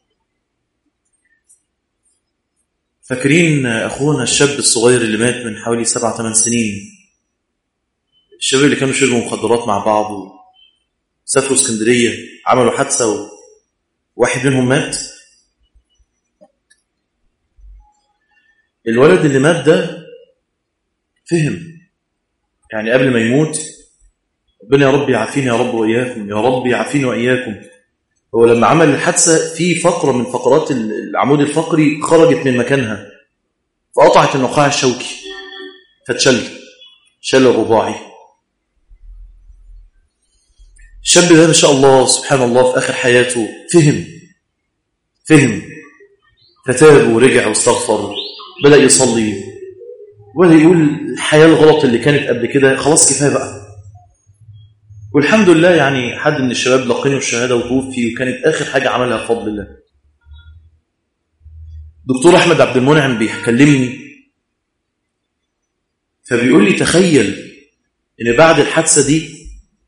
فاكرين اخونا الشاب الصغير اللي مات من حوالي سبع ثمان سنين الشباب اللي كانوا شربوا مخدرات مع بعض سافروا اسكندريه عملوا حادثه وواحد منهم مات الولد اللي مات ده فهم يعني قبل ما يموت ربنا يا رب يعافيني يا رب وإياكم يا رب يعافيني وإياكم هو لما عمل الحادثة في فقرة من فقرات العمود الفقري خرجت من مكانها فقطعت النقاع الشوكي فتشل شل الرباعي الشاب ده ما شاء الله سبحان الله في آخر حياته فهم فهم فتاب ورجع واستغفر بدأ يصلي وبدأ يقول الحياة الغلط اللي كانت قبل كده خلاص كفاية بقى والحمد لله يعني حد من الشباب لقينه الشهادة وتوفي وكانت آخر حاجة عملها بفضل الله دكتور أحمد عبد المنعم بيكلمني فبيقول لي تخيل إن بعد الحادثة دي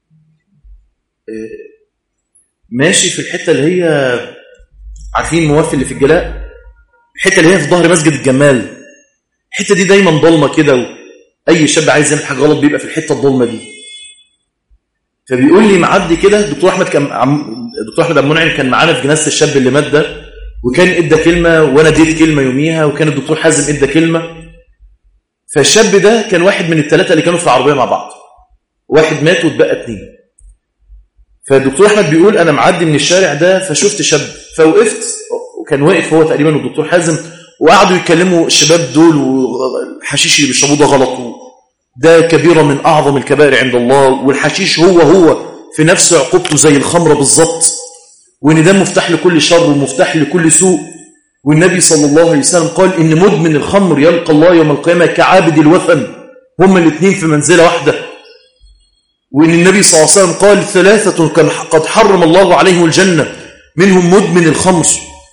ماشي في الحتة اللي هي عارفين موافي اللي في الجلاء الحتة اللي هي في ظهر مسجد الجمال الحتة دي دايما ضلمة كده وأي شاب عايز يعمل حاجة غلط بيبقى في الحتة الضلمة دي فبيقول لي معدي كده دكتور احمد كان دكتور احمد عبد المنعم كان معانا في جنازه الشاب اللي مات ده وكان ادى كلمه وانا اديت كلمه يوميها وكان الدكتور حازم ادى كلمه فالشاب ده كان واحد من الثلاثه اللي كانوا في العربيه مع بعض واحد مات واتبقى اثنين فالدكتور احمد بيقول انا معدي من الشارع ده فشفت شاب فوقفت وكان واقف هو تقريبا والدكتور حازم وقعدوا يتكلموا الشباب دول والحشيش اللي بيشربوه ده غلط ده كبيرة من أعظم الكبائر عند الله والحشيش هو هو في نفس عقوبته زي الخمرة بالظبط وإن ده مفتاح لكل شر ومفتاح لكل سوء والنبي صلى الله عليه وسلم قال إن مدمن الخمر يلقى الله يوم القيامة كعابد الوثن هما الاثنين في منزلة واحدة وإن النبي صلى الله عليه وسلم قال ثلاثة قد حرم الله عليهم الجنة منهم مدمن الخمر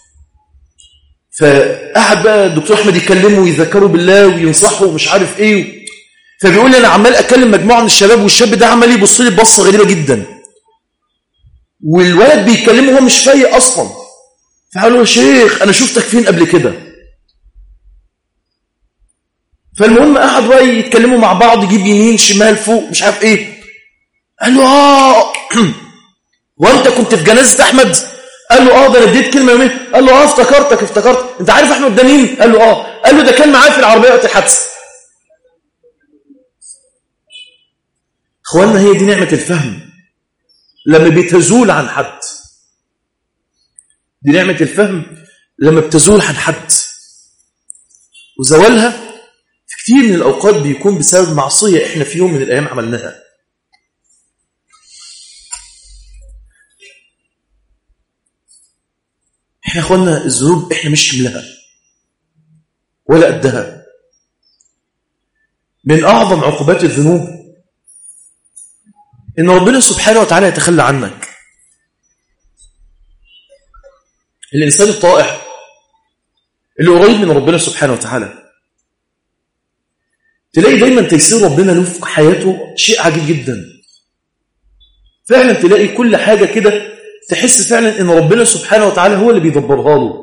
فقعد بقى الدكتور أحمد يكلمه ويذكروا بالله وينصحه ومش عارف إيه فبيقول لي انا عمال اكلم مجموعه من الشباب والشاب ده عمال يبص لي بصه غريبه جدا والولد بيكلمه وهو مش فايق اصلا فقال له يا شيخ انا شفتك فين قبل كده فالمهم قعدوا بقى يتكلموا مع بعض يجيب يمين شمال فوق مش عارف ايه قال له اه وانت كنت في جنازه احمد قال له اه ده انا اديت كلمه يومين قال له اه افتكرتك افتكرت انت عارف احمد ده مين قال له اه قال له ده كان معايا في العربيه وقت الحادثه اخواننا هي دي نعمة الفهم لما بتزول عن حد دي نعمة الفهم لما بتزول عن حد وزوالها في كتير من الأوقات بيكون بسبب معصية إحنا في يوم من الأيام عملناها إحنا أخوانا الذنوب إحنا مش حملها ولا قدها من أعظم عقوبات الذنوب إن ربنا سبحانه وتعالى يتخلى عنك الإنسان الطائع اللي قريب من ربنا سبحانه وتعالى تلاقي دايما تيسير ربنا له في حياته شيء عجيب جدا فعلا تلاقي كل حاجة كده تحس فعلا ان ربنا سبحانه وتعالى هو اللي بيدبرها له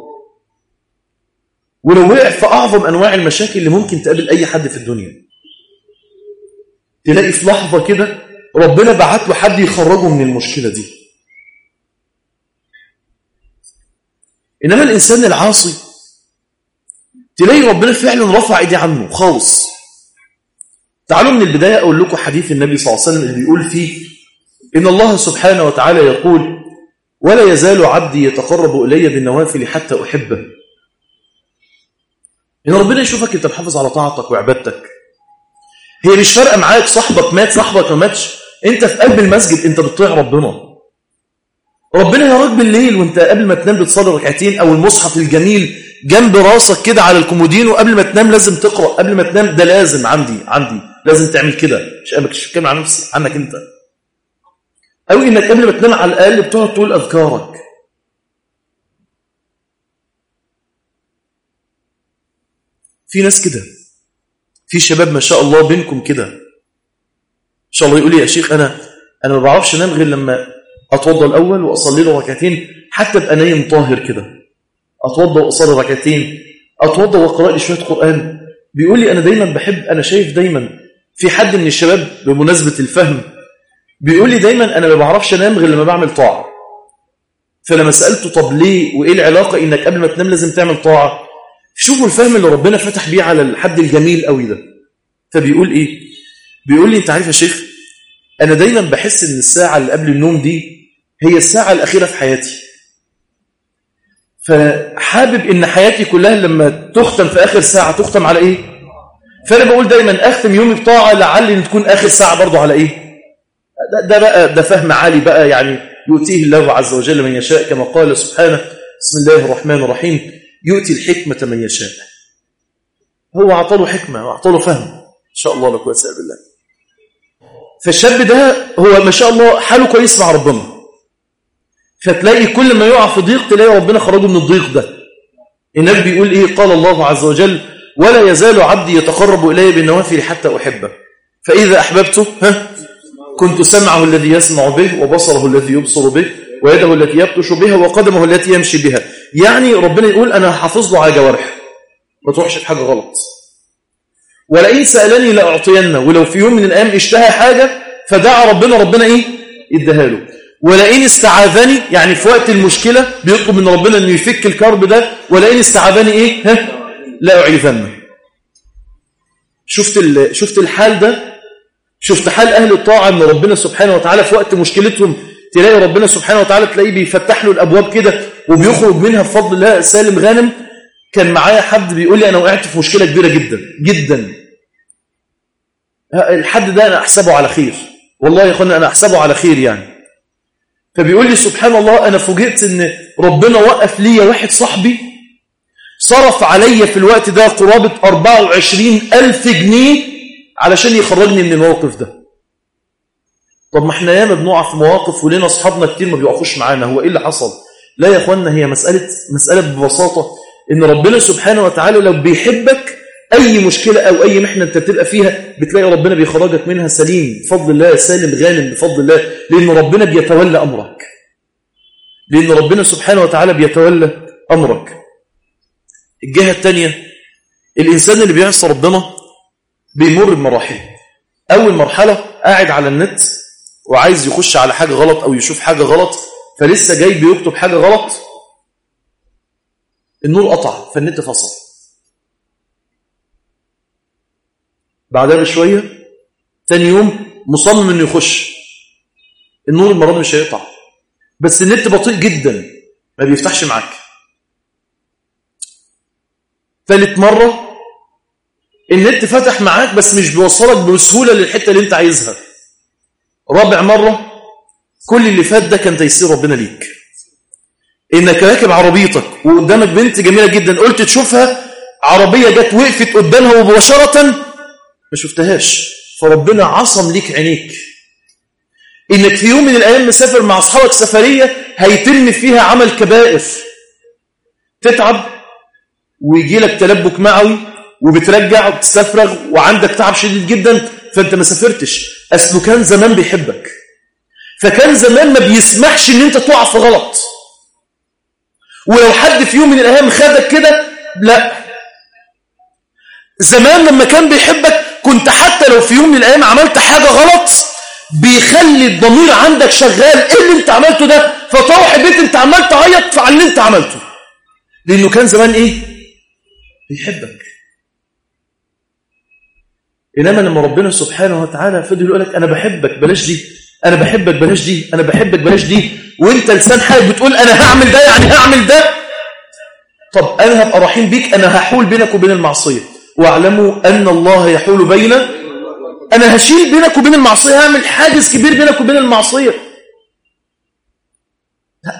ولو وقع في أعظم أنواع المشاكل اللي ممكن تقابل أي حد في الدنيا تلاقي في لحظة كده ربنا بعت له حد يخرجه من المشكلة دي إنما الإنسان العاصي تلاقي ربنا فعلا رفع إيدي عنه خالص تعالوا من البداية أقول لكم حديث النبي صلى الله عليه وسلم اللي بيقول فيه إن الله سبحانه وتعالى يقول ولا يزال عبدي يتقرب إلي بالنوافل حتى أحبه إن ربنا يشوفك أنت محافظ على طاعتك وعبادتك هي مش فارقة معاك صاحبك مات صاحبك ما ماتش أنت في قلب المسجد أنت بتطيع ربنا ربنا يراك بالليل وانت قبل ما تنام بتصلي ركعتين او المصحف الجميل جنب راسك كده على الكومودين وقبل ما تنام لازم تقرا قبل ما تنام ده لازم عندي عندي لازم تعمل كده مش انا بتكلم عن نفسي عنك انت او انك قبل ما تنام على الاقل بتقعد تقول اذكارك في ناس كده في شباب ما شاء الله بينكم كده ان شاء الله يقول لي يا شيخ انا انا ما بعرفش انام غير لما اتوضى الاول واصلي له ركعتين حتى ابقى نايم طاهر كده اتوضى واصلي ركعتين اتوضى واقرا لي شويه قران بيقول لي انا دايما بحب انا شايف دايما في حد من الشباب بمناسبه الفهم بيقول لي دايما انا ما بعرفش انام غير لما بعمل طاعه فلما سالته طب ليه وايه العلاقه انك قبل ما تنام لازم تعمل طاعه شوفوا الفهم اللي ربنا فتح بيه على الحد الجميل قوي ده فبيقول ايه بيقول لي انت عارف يا شيخ انا دايما بحس ان الساعه اللي قبل النوم دي هي الساعه الاخيره في حياتي فحابب ان حياتي كلها لما تختم في اخر ساعه تختم على ايه فانا بقول دايما اختم يومي بطاعه لعل ان تكون اخر ساعه برضه على ايه ده, ده بقى ده فهم عالي بقى يعني يؤتيه الله عز وجل من يشاء كما قال سبحانه بسم الله الرحمن الرحيم يؤتي الحكمة من يشاء هو أعطاله حكمة وأعطاله فهم إن شاء الله لك وأسأل بالله فالشاب ده هو ما شاء الله حاله كويس مع ربنا فتلاقي كل ما يقع في ضيق تلاقي ربنا خرجه من الضيق ده النبي بيقول إيه قال الله عز وجل ولا يزال عبدي يتقرب إلي بالنوافل حتى أحبه فإذا أحببته ها كنت سمعه الذي يسمع به وبصره الذي يبصر به ويده التي يبطش بها وقدمه التي يمشي بها يعني ربنا يقول أنا حافظ له على جوارح ما تروحش في حاجة غلط ولئن سألني لأعطينه ولو في يوم من الأيام اشتهى حاجة فدعا ربنا ربنا إيه اداها له ولئن استعاذني يعني في وقت المشكلة بيطلب من ربنا أنه يفك الكرب ده ولئن استعاذني إيه ها لا أعيذنه شفت شفت الحال ده شفت حال أهل الطاعة أن ربنا سبحانه وتعالى في وقت مشكلتهم تلاقي ربنا سبحانه وتعالى تلاقيه بيفتح له الأبواب كده وبيخرج منها بفضل الله سالم غانم كان معايا حد بيقول لي أنا وقعت في مشكلة كبيرة جدا جدا الحد ده أنا أحسبه على خير والله يا أخوانا أنا أحسبه على خير يعني فبيقول لي سبحان الله أنا فوجئت أن ربنا وقف لي واحد صاحبي صرف علي في الوقت ده قرابة 24 ألف جنيه علشان يخرجني من الموقف ده طب ما احنا ياما بنقع في مواقف ولنا اصحابنا كتير ما بيقفوش معانا هو ايه اللي حصل لا يا اخوانا هي مسألة مسألة ببساطة ان ربنا سبحانه وتعالى لو بيحبك اي مشكلة او اي محنة انت بتبقى فيها بتلاقي ربنا بيخرجك منها سليم بفضل الله سالم غانم بفضل الله لان ربنا بيتولى امرك لان ربنا سبحانه وتعالى بيتولى امرك الجهة الثانية الانسان اللي بيعصى ربنا بيمر بمراحل اول مرحلة قاعد على النت وعايز يخش على حاجة غلط أو يشوف حاجة غلط فلسه جاي بيكتب حاجة غلط النور قطع فالنت فصل بعدها بشوية تاني يوم مصمم انه يخش النور المرة دي مش هيقطع بس النت بطيء جدا ما بيفتحش معاك ثالث مرة النت فتح معاك بس مش بيوصلك بسهولة للحتة اللي انت عايزها رابع مرة كل اللي فات ده كان تيسير ربنا ليك انك راكب عربيتك وقدامك بنت جميلة جدا قلت تشوفها عربية جت وقفت قدامها مباشرة ما شفتهاش فربنا عصم ليك عينيك انك في يوم من الايام مسافر مع اصحابك سفرية هيتم فيها عمل كبائر تتعب ويجي لك تلبك معوي وبترجع وبتستفرغ وعندك تعب شديد جدا فانت ما سافرتش اصله كان زمان بيحبك فكان زمان ما بيسمحش ان انت تقع في غلط ولو حد في يوم من الايام خدك كده لا زمان لما كان بيحبك كنت حتى لو في يوم من الايام عملت حاجه غلط بيخلي الضمير عندك شغال ايه اللي انت عملته ده فتروح البيت انت عمال تعيط على اللي انت عملته لانه كان زمان ايه بيحبك إنما لما ربنا سبحانه وتعالى فضل يقول لك أنا بحبك بلاش دي أنا بحبك بلاش دي أنا بحبك بلاش دي وإنت لسان حالك بتقول أنا هعمل ده يعني هعمل ده طب أنا هبقى رحيم بيك أنا هحول بينك وبين المعصية واعلموا أن الله يحول بين أنا هشيل بينك وبين المعصية هعمل حاجز كبير بينك وبين المعصية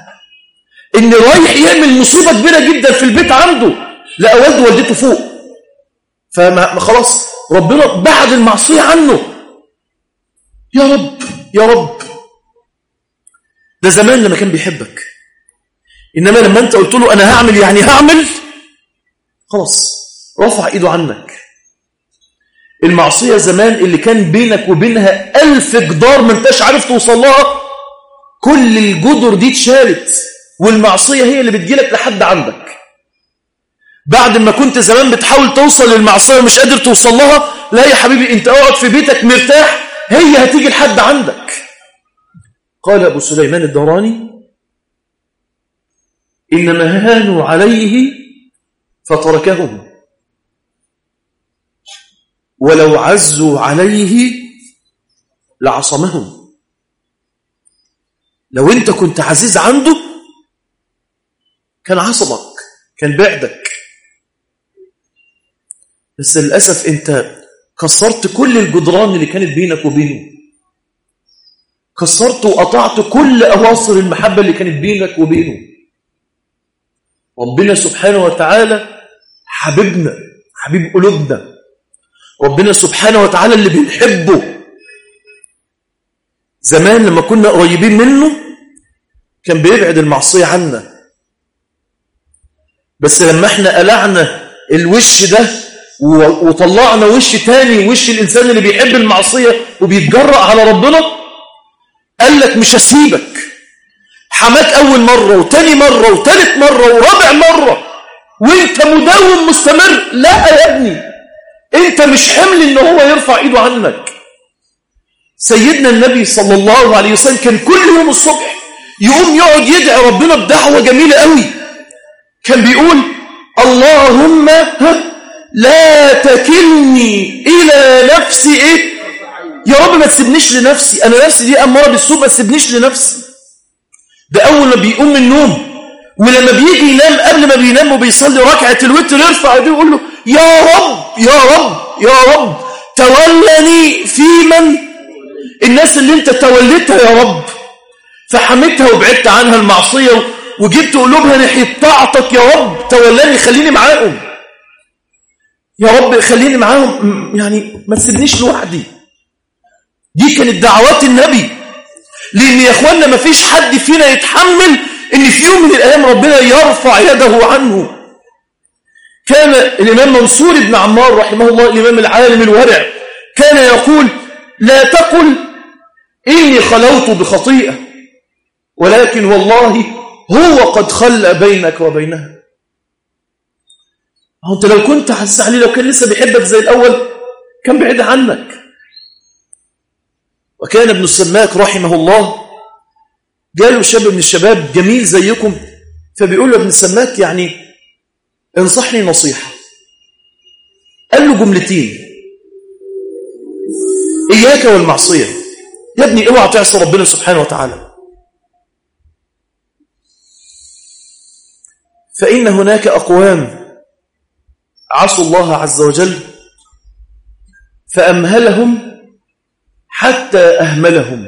ان رايح يعمل مصيبة كبيرة جدا في البيت عنده لقى والده والدته فوق فما خلاص ربنا بعد المعصية عنه يا رب يا رب ده زمان لما كان بيحبك إنما لما أنت قلت له أنا هعمل يعني هعمل خلاص رفع إيده عنك المعصية زمان اللي كان بينك وبينها ألف جدار ما انتش عارف توصل لها كل الجدر دي اتشالت والمعصية هي اللي بتجيلك لحد عندك بعد ما كنت زمان بتحاول توصل للمعصية ومش قادر توصل لها لا يا حبيبي انت اقعد في بيتك مرتاح هي هتيجي لحد عندك قال أبو سليمان الدوراني إنما هانوا عليه فتركهم ولو عزوا عليه لعصمهم لو انت كنت عزيز عنده كان عصمك كان بعدك بس للأسف انت كسرت كل الجدران اللي كانت بينك وبينه كسرت وقطعت كل أواصر المحبة اللي كانت بينك وبينه ربنا سبحانه وتعالى حبيبنا حبيب قلوبنا ربنا سبحانه وتعالى اللي بنحبه زمان لما كنا قريبين منه كان بيبعد المعصية عنا بس لما احنا قلعنا الوش ده وطلعنا وش تاني وش الإنسان اللي بيحب المعصية وبيتجرأ على ربنا قال لك مش هسيبك حماك أول مرة وتاني مرة وتالت مرة ورابع مرة وانت مداوم مستمر لا يا ابني انت مش حمل ان هو يرفع ايده عنك سيدنا النبي صلى الله عليه وسلم كان كل يوم الصبح يقوم يقعد يدعي ربنا بدعوة جميلة قوي كان بيقول اللهم لا تكلني إلى نفسي إيه يا رب ما تسيبنيش لنفسي أنا نفسي دي أمارة بالسوء ما تسيبنيش لنفسي ده أول ما بيقوم من النوم ولما بيجي ينام قبل ما بينام وبيصلي ركعة الوتر يرفع يديه ويقول له يا رب يا رب يا رب تولني في من الناس اللي انت توليتها يا رب فحميتها وبعدت عنها المعصية وجبت قلوبها ناحية طاعتك يا رب تولاني خليني معاهم يا رب خليني معاهم يعني ما تسيبنيش لوحدي دي كانت دعوات النبي لأن يا أخوانا ما فيش حد فينا يتحمل أن في يوم من الأيام ربنا يرفع يده عنه كان الإمام منصور بن عمار رحمه الله الإمام العالم الورع كان يقول لا تقل إني خلوت بخطيئة ولكن والله هو قد خلى بينك وبينها أنت لو كنت حسس عليه لو كان لسه بيحبك زي الأول كان بعيد عنك وكان ابن السماك رحمه الله جاله شاب من الشباب جميل زيكم فبيقول له ابن السماك يعني انصحني نصيحة قال له جملتين إياك والمعصية يا ابني اوعى تعصي ربنا سبحانه وتعالى فإن هناك أقوام عصوا الله عز وجل فأمهلهم حتى أهملهم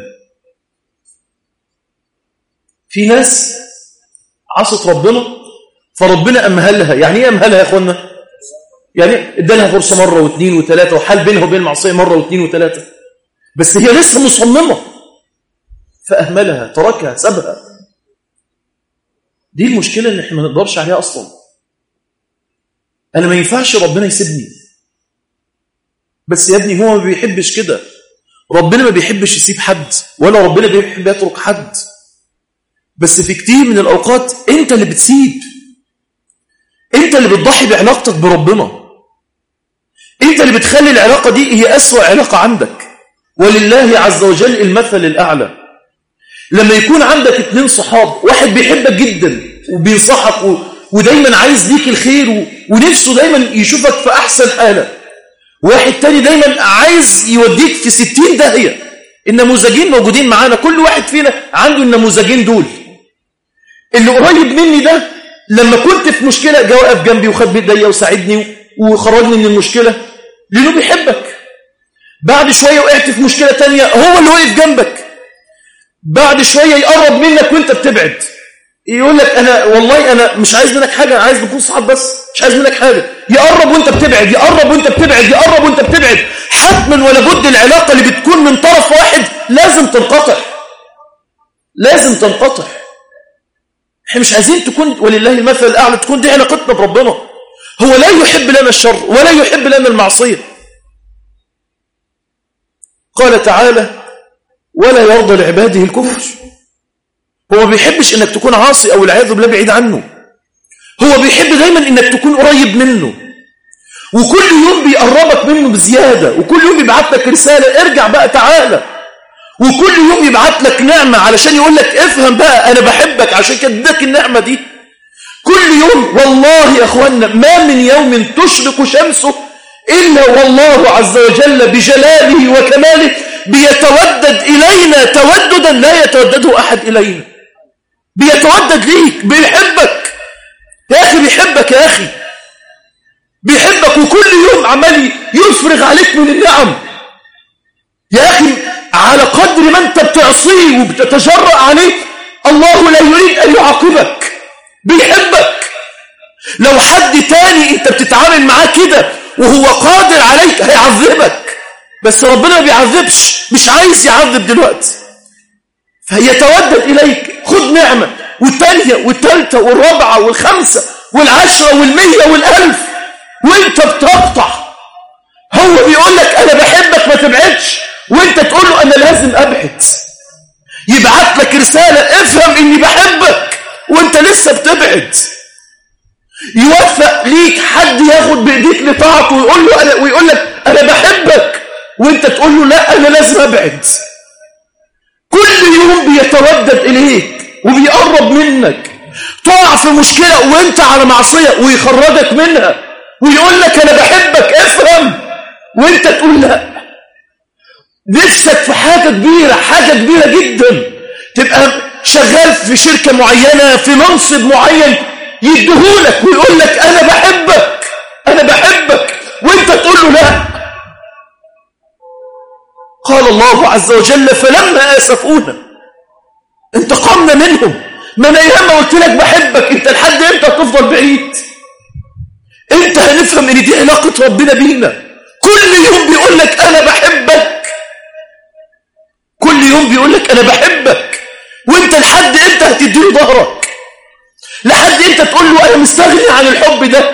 في ناس عصت ربنا فربنا أمهلها يعني إيه أمهلها يا أخوانا يعني ادالها فرصة مرة واثنين وثلاثة وحال بينها وبين المعصية مرة واثنين وثلاثة بس هي لسه مصممة فأهملها تركها سابها دي المشكلة اللي احنا ما نقدرش عليها أصلا أنا ما ينفعش ربنا يسيبني بس يا ابني هو ما بيحبش كده ربنا ما بيحبش يسيب حد ولا ربنا بيحب يترك حد بس في كتير من الأوقات أنت اللي بتسيب أنت اللي بتضحي بعلاقتك بربنا أنت اللي بتخلي العلاقة دي هي أسوأ علاقة عندك ولله عز وجل المثل الأعلى لما يكون عندك اتنين صحاب واحد بيحبك جدا وبينصحك و... ودايما عايز ليك الخير و... ونفسه دايما يشوفك في أحسن حالة واحد تاني دايما عايز يوديك في ستين داهية النموذجين موجودين معانا كل واحد فينا عنده النموذجين دول اللي قريب مني ده لما كنت في مشكلة جاء وقف جنبي وخد بيديا وساعدني وخرجني من المشكلة لأنه بيحبك بعد شوية وقعت في مشكلة تانية هو اللي وقف جنبك بعد شوية يقرب منك وانت بتبعد يقول لك أنا والله أنا مش عايز منك حاجة أنا عايز نكون صحاب بس مش عايز منك حاجة يقرب وانت بتبعد يقرب وانت بتبعد يقرب وانت بتبعد حتما ولا بد العلاقة اللي بتكون من طرف واحد لازم تنقطع لازم تنقطع احنا مش عايزين تكون ولله المثل الأعلى تكون دي علاقتنا بربنا هو لا يحب لنا الشر ولا يحب لنا المعصية قال تعالى ولا يرضى لعباده الكفر هو ما بيحبش انك تكون عاصي او العياذ بالله بعيد عنه هو بيحب دايما انك تكون قريب منه وكل يوم بيقربك منه بزيادة وكل يوم يبعت لك رسالة ارجع بقى تعالى وكل يوم يبعت لك نعمة علشان يقول لك افهم بقى انا بحبك عشان كده اداك النعمة دي كل يوم والله يا اخوانا ما من يوم تشرق شمسه إلا والله عز وجل بجلاله وكماله بيتودد إلينا توددا لا يتودده أحد إلينا بيتودد ليك بيحبك يا أخي بيحبك يا أخي بيحبك وكل يوم عمال يفرغ عليك من النعم يا أخي على قدر ما أنت بتعصيه وبتتجرأ عليه الله لا يريد أن يعاقبك بيحبك لو حد تاني أنت بتتعامل معاه كده وهو قادر عليك هيعذبك بس ربنا ما بيعذبش مش عايز يعذب دلوقتي فيتودد إليك خد نعمة والثانية والثالثة والرابعة والخمسة والعشرة والمية والألف وانت بتقطع هو بيقول لك أنا بحبك ما تبعدش وانت تقول له أنا لازم أبعد يبعت لك رسالة افهم إني بحبك وانت لسه بتبعد يوفق ليك حد ياخد بإيديك لطاعته ويقول له أنا ويقول لك أنا بحبك وانت تقول له لا أنا لازم أبعد كل يوم بيتردد إليك وبيقرب منك تقع في مشكلة وانت على معصية ويخرجك منها ويقول لك أنا بحبك افهم وانت تقول لا نفسك في حاجة كبيرة حاجة كبيرة جدا تبقى شغال في شركة معينة في منصب معين يديهولك ويقول لك أنا بحبك أنا بحبك وانت تقول له لا قال الله عز وجل فلما آسفونا انتقمنا منهم ما انا ايام ما قلت لك بحبك انت لحد امتى هتفضل بعيد انت هنفهم ان دي علاقة ربنا بينا كل يوم بيقول لك انا بحبك كل يوم بيقول لك انا بحبك وانت لحد امتى هتديله ظهرك لحد امتى تقول له انا مستغني عن الحب ده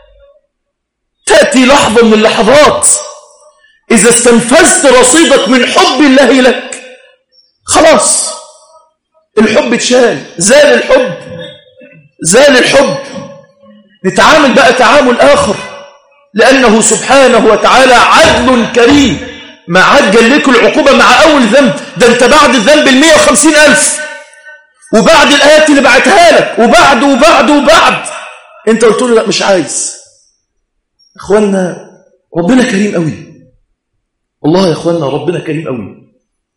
تأتي لحظة من اللحظات إذا استنفذت رصيدك من حب الله لك خلاص الحب اتشال زال الحب زال الحب نتعامل بقى تعامل آخر لأنه سبحانه وتعالى عدل كريم ما عجل لك العقوبة مع أول ذنب ده أنت بعد الذنب المية وخمسين ألف وبعد الآيات اللي بعتها لك وبعد وبعد وبعد أنت قلت له لا مش عايز أخوانا ربنا كريم قوي والله يا أخوانا ربنا كريم قوي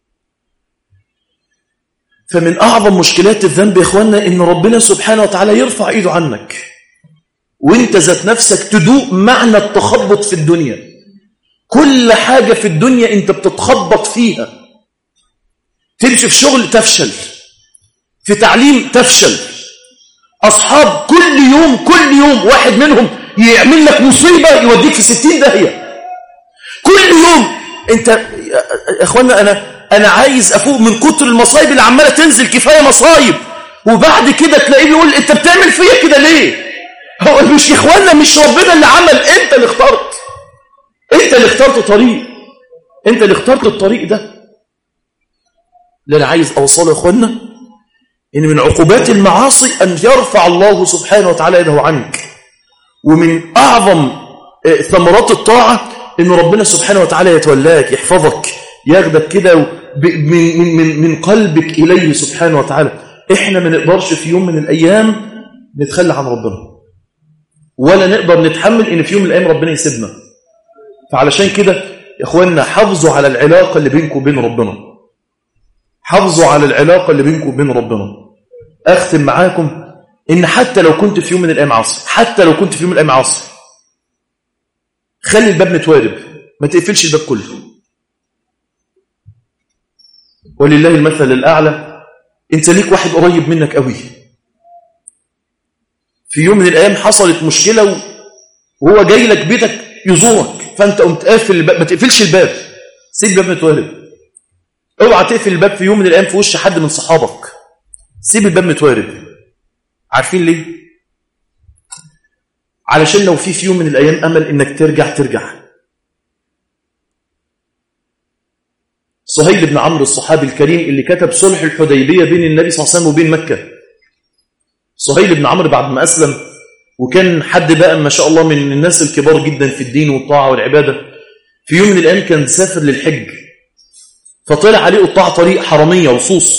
فمن أعظم مشكلات الذنب يا أخوانا إن ربنا سبحانه وتعالى يرفع إيده عنك وانت ذات نفسك تدوق معنى التخبط في الدنيا كل حاجة في الدنيا انت بتتخبط فيها تمشي في شغل تفشل في تعليم تفشل أصحاب كل يوم كل يوم واحد منهم يعمل لك مصيبة يوديك في ستين داهية كل يوم انت يا اخوانا انا انا عايز افوق من كتر المصايب اللي عماله تنزل كفايه مصايب وبعد كده تلاقيه بيقول انت بتعمل فيا كده ليه هو مش يا اخوانا مش ربنا اللي عمل انت اللي اخترت انت اللي اخترت طريق انت اللي اخترت الطريق ده اللي انا عايز اوصله يا اخوانا ان من عقوبات المعاصي ان يرفع الله سبحانه وتعالى يده عنك ومن اعظم ثمرات الطاعه ان ربنا سبحانه وتعالى يتولاك يحفظك ياخدك كده من من من قلبك اليه سبحانه وتعالى احنا ما نقدرش في يوم من الايام نتخلى عن ربنا ولا نقدر نتحمل ان في يوم من الايام ربنا يسيبنا فعلشان كده يا اخواننا حافظوا على العلاقه اللي بينكم وبين ربنا حافظوا على العلاقه اللي بينكم وبين ربنا اختم معاكم ان حتى لو كنت في يوم من الايام عاصي حتى لو كنت في يوم من الايام عاصي خلي الباب متوارب ما تقفلش الباب كله ولله المثل الاعلى انت ليك واحد قريب منك قوي في يوم من الأيام حصلت مشكلة وهو جاي لك بيتك يزورك فأنت قمت قافل الباب ما تقفلش الباب سيب الباب متوارب اوعى تقفل الباب في يوم من الأيام في وش حد من صحابك سيب الباب متوارب عارفين ليه؟ علشان لو في في يوم من الأيام أمل إنك ترجع ترجع صهيب بن عمرو الصحابي الكريم اللي كتب صلح الحديبية بين النبي صلى الله عليه وسلم وبين مكة صهيب بن عمرو بعد ما أسلم وكان حد بقى ما شاء الله من الناس الكبار جدا في الدين والطاعة والعبادة في يوم من الأيام كان سافر للحج فطلع عليه قطاع طريق حرامية وصوص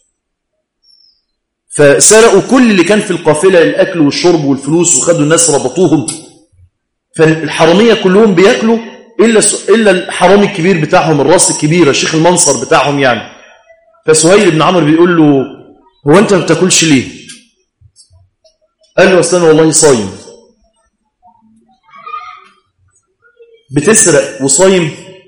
فسرقوا كل اللي كان في القافلة الأكل والشرب والفلوس وخدوا الناس ربطوهم فالحرامية كلهم بيأكلوا إلا, إلا الحرامي الكبير بتاعهم الراس الكبيرة الشيخ المنصر بتاعهم يعني فسهيل بن عمرو بيقول له هو أنت ما بتاكلش ليه قال له أصلا والله صايم بتسرق وصايم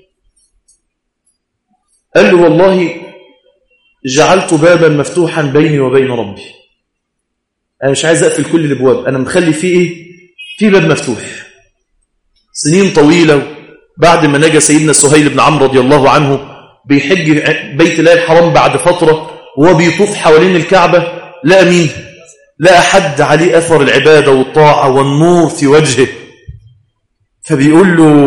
قال له والله جعلت بابا مفتوحا بيني وبين ربي أنا مش عايز أقفل كل الأبواب أنا مخلي فيه إيه في باب مفتوح سنين طويلة بعد ما نجا سيدنا سهيل بن عمرو رضي الله عنه بيحج بيت الله الحرام بعد فترة وهو بيطوف حوالين الكعبة لقى مين لقى حد عليه أثر العبادة والطاعة والنور في وجهه فبيقول له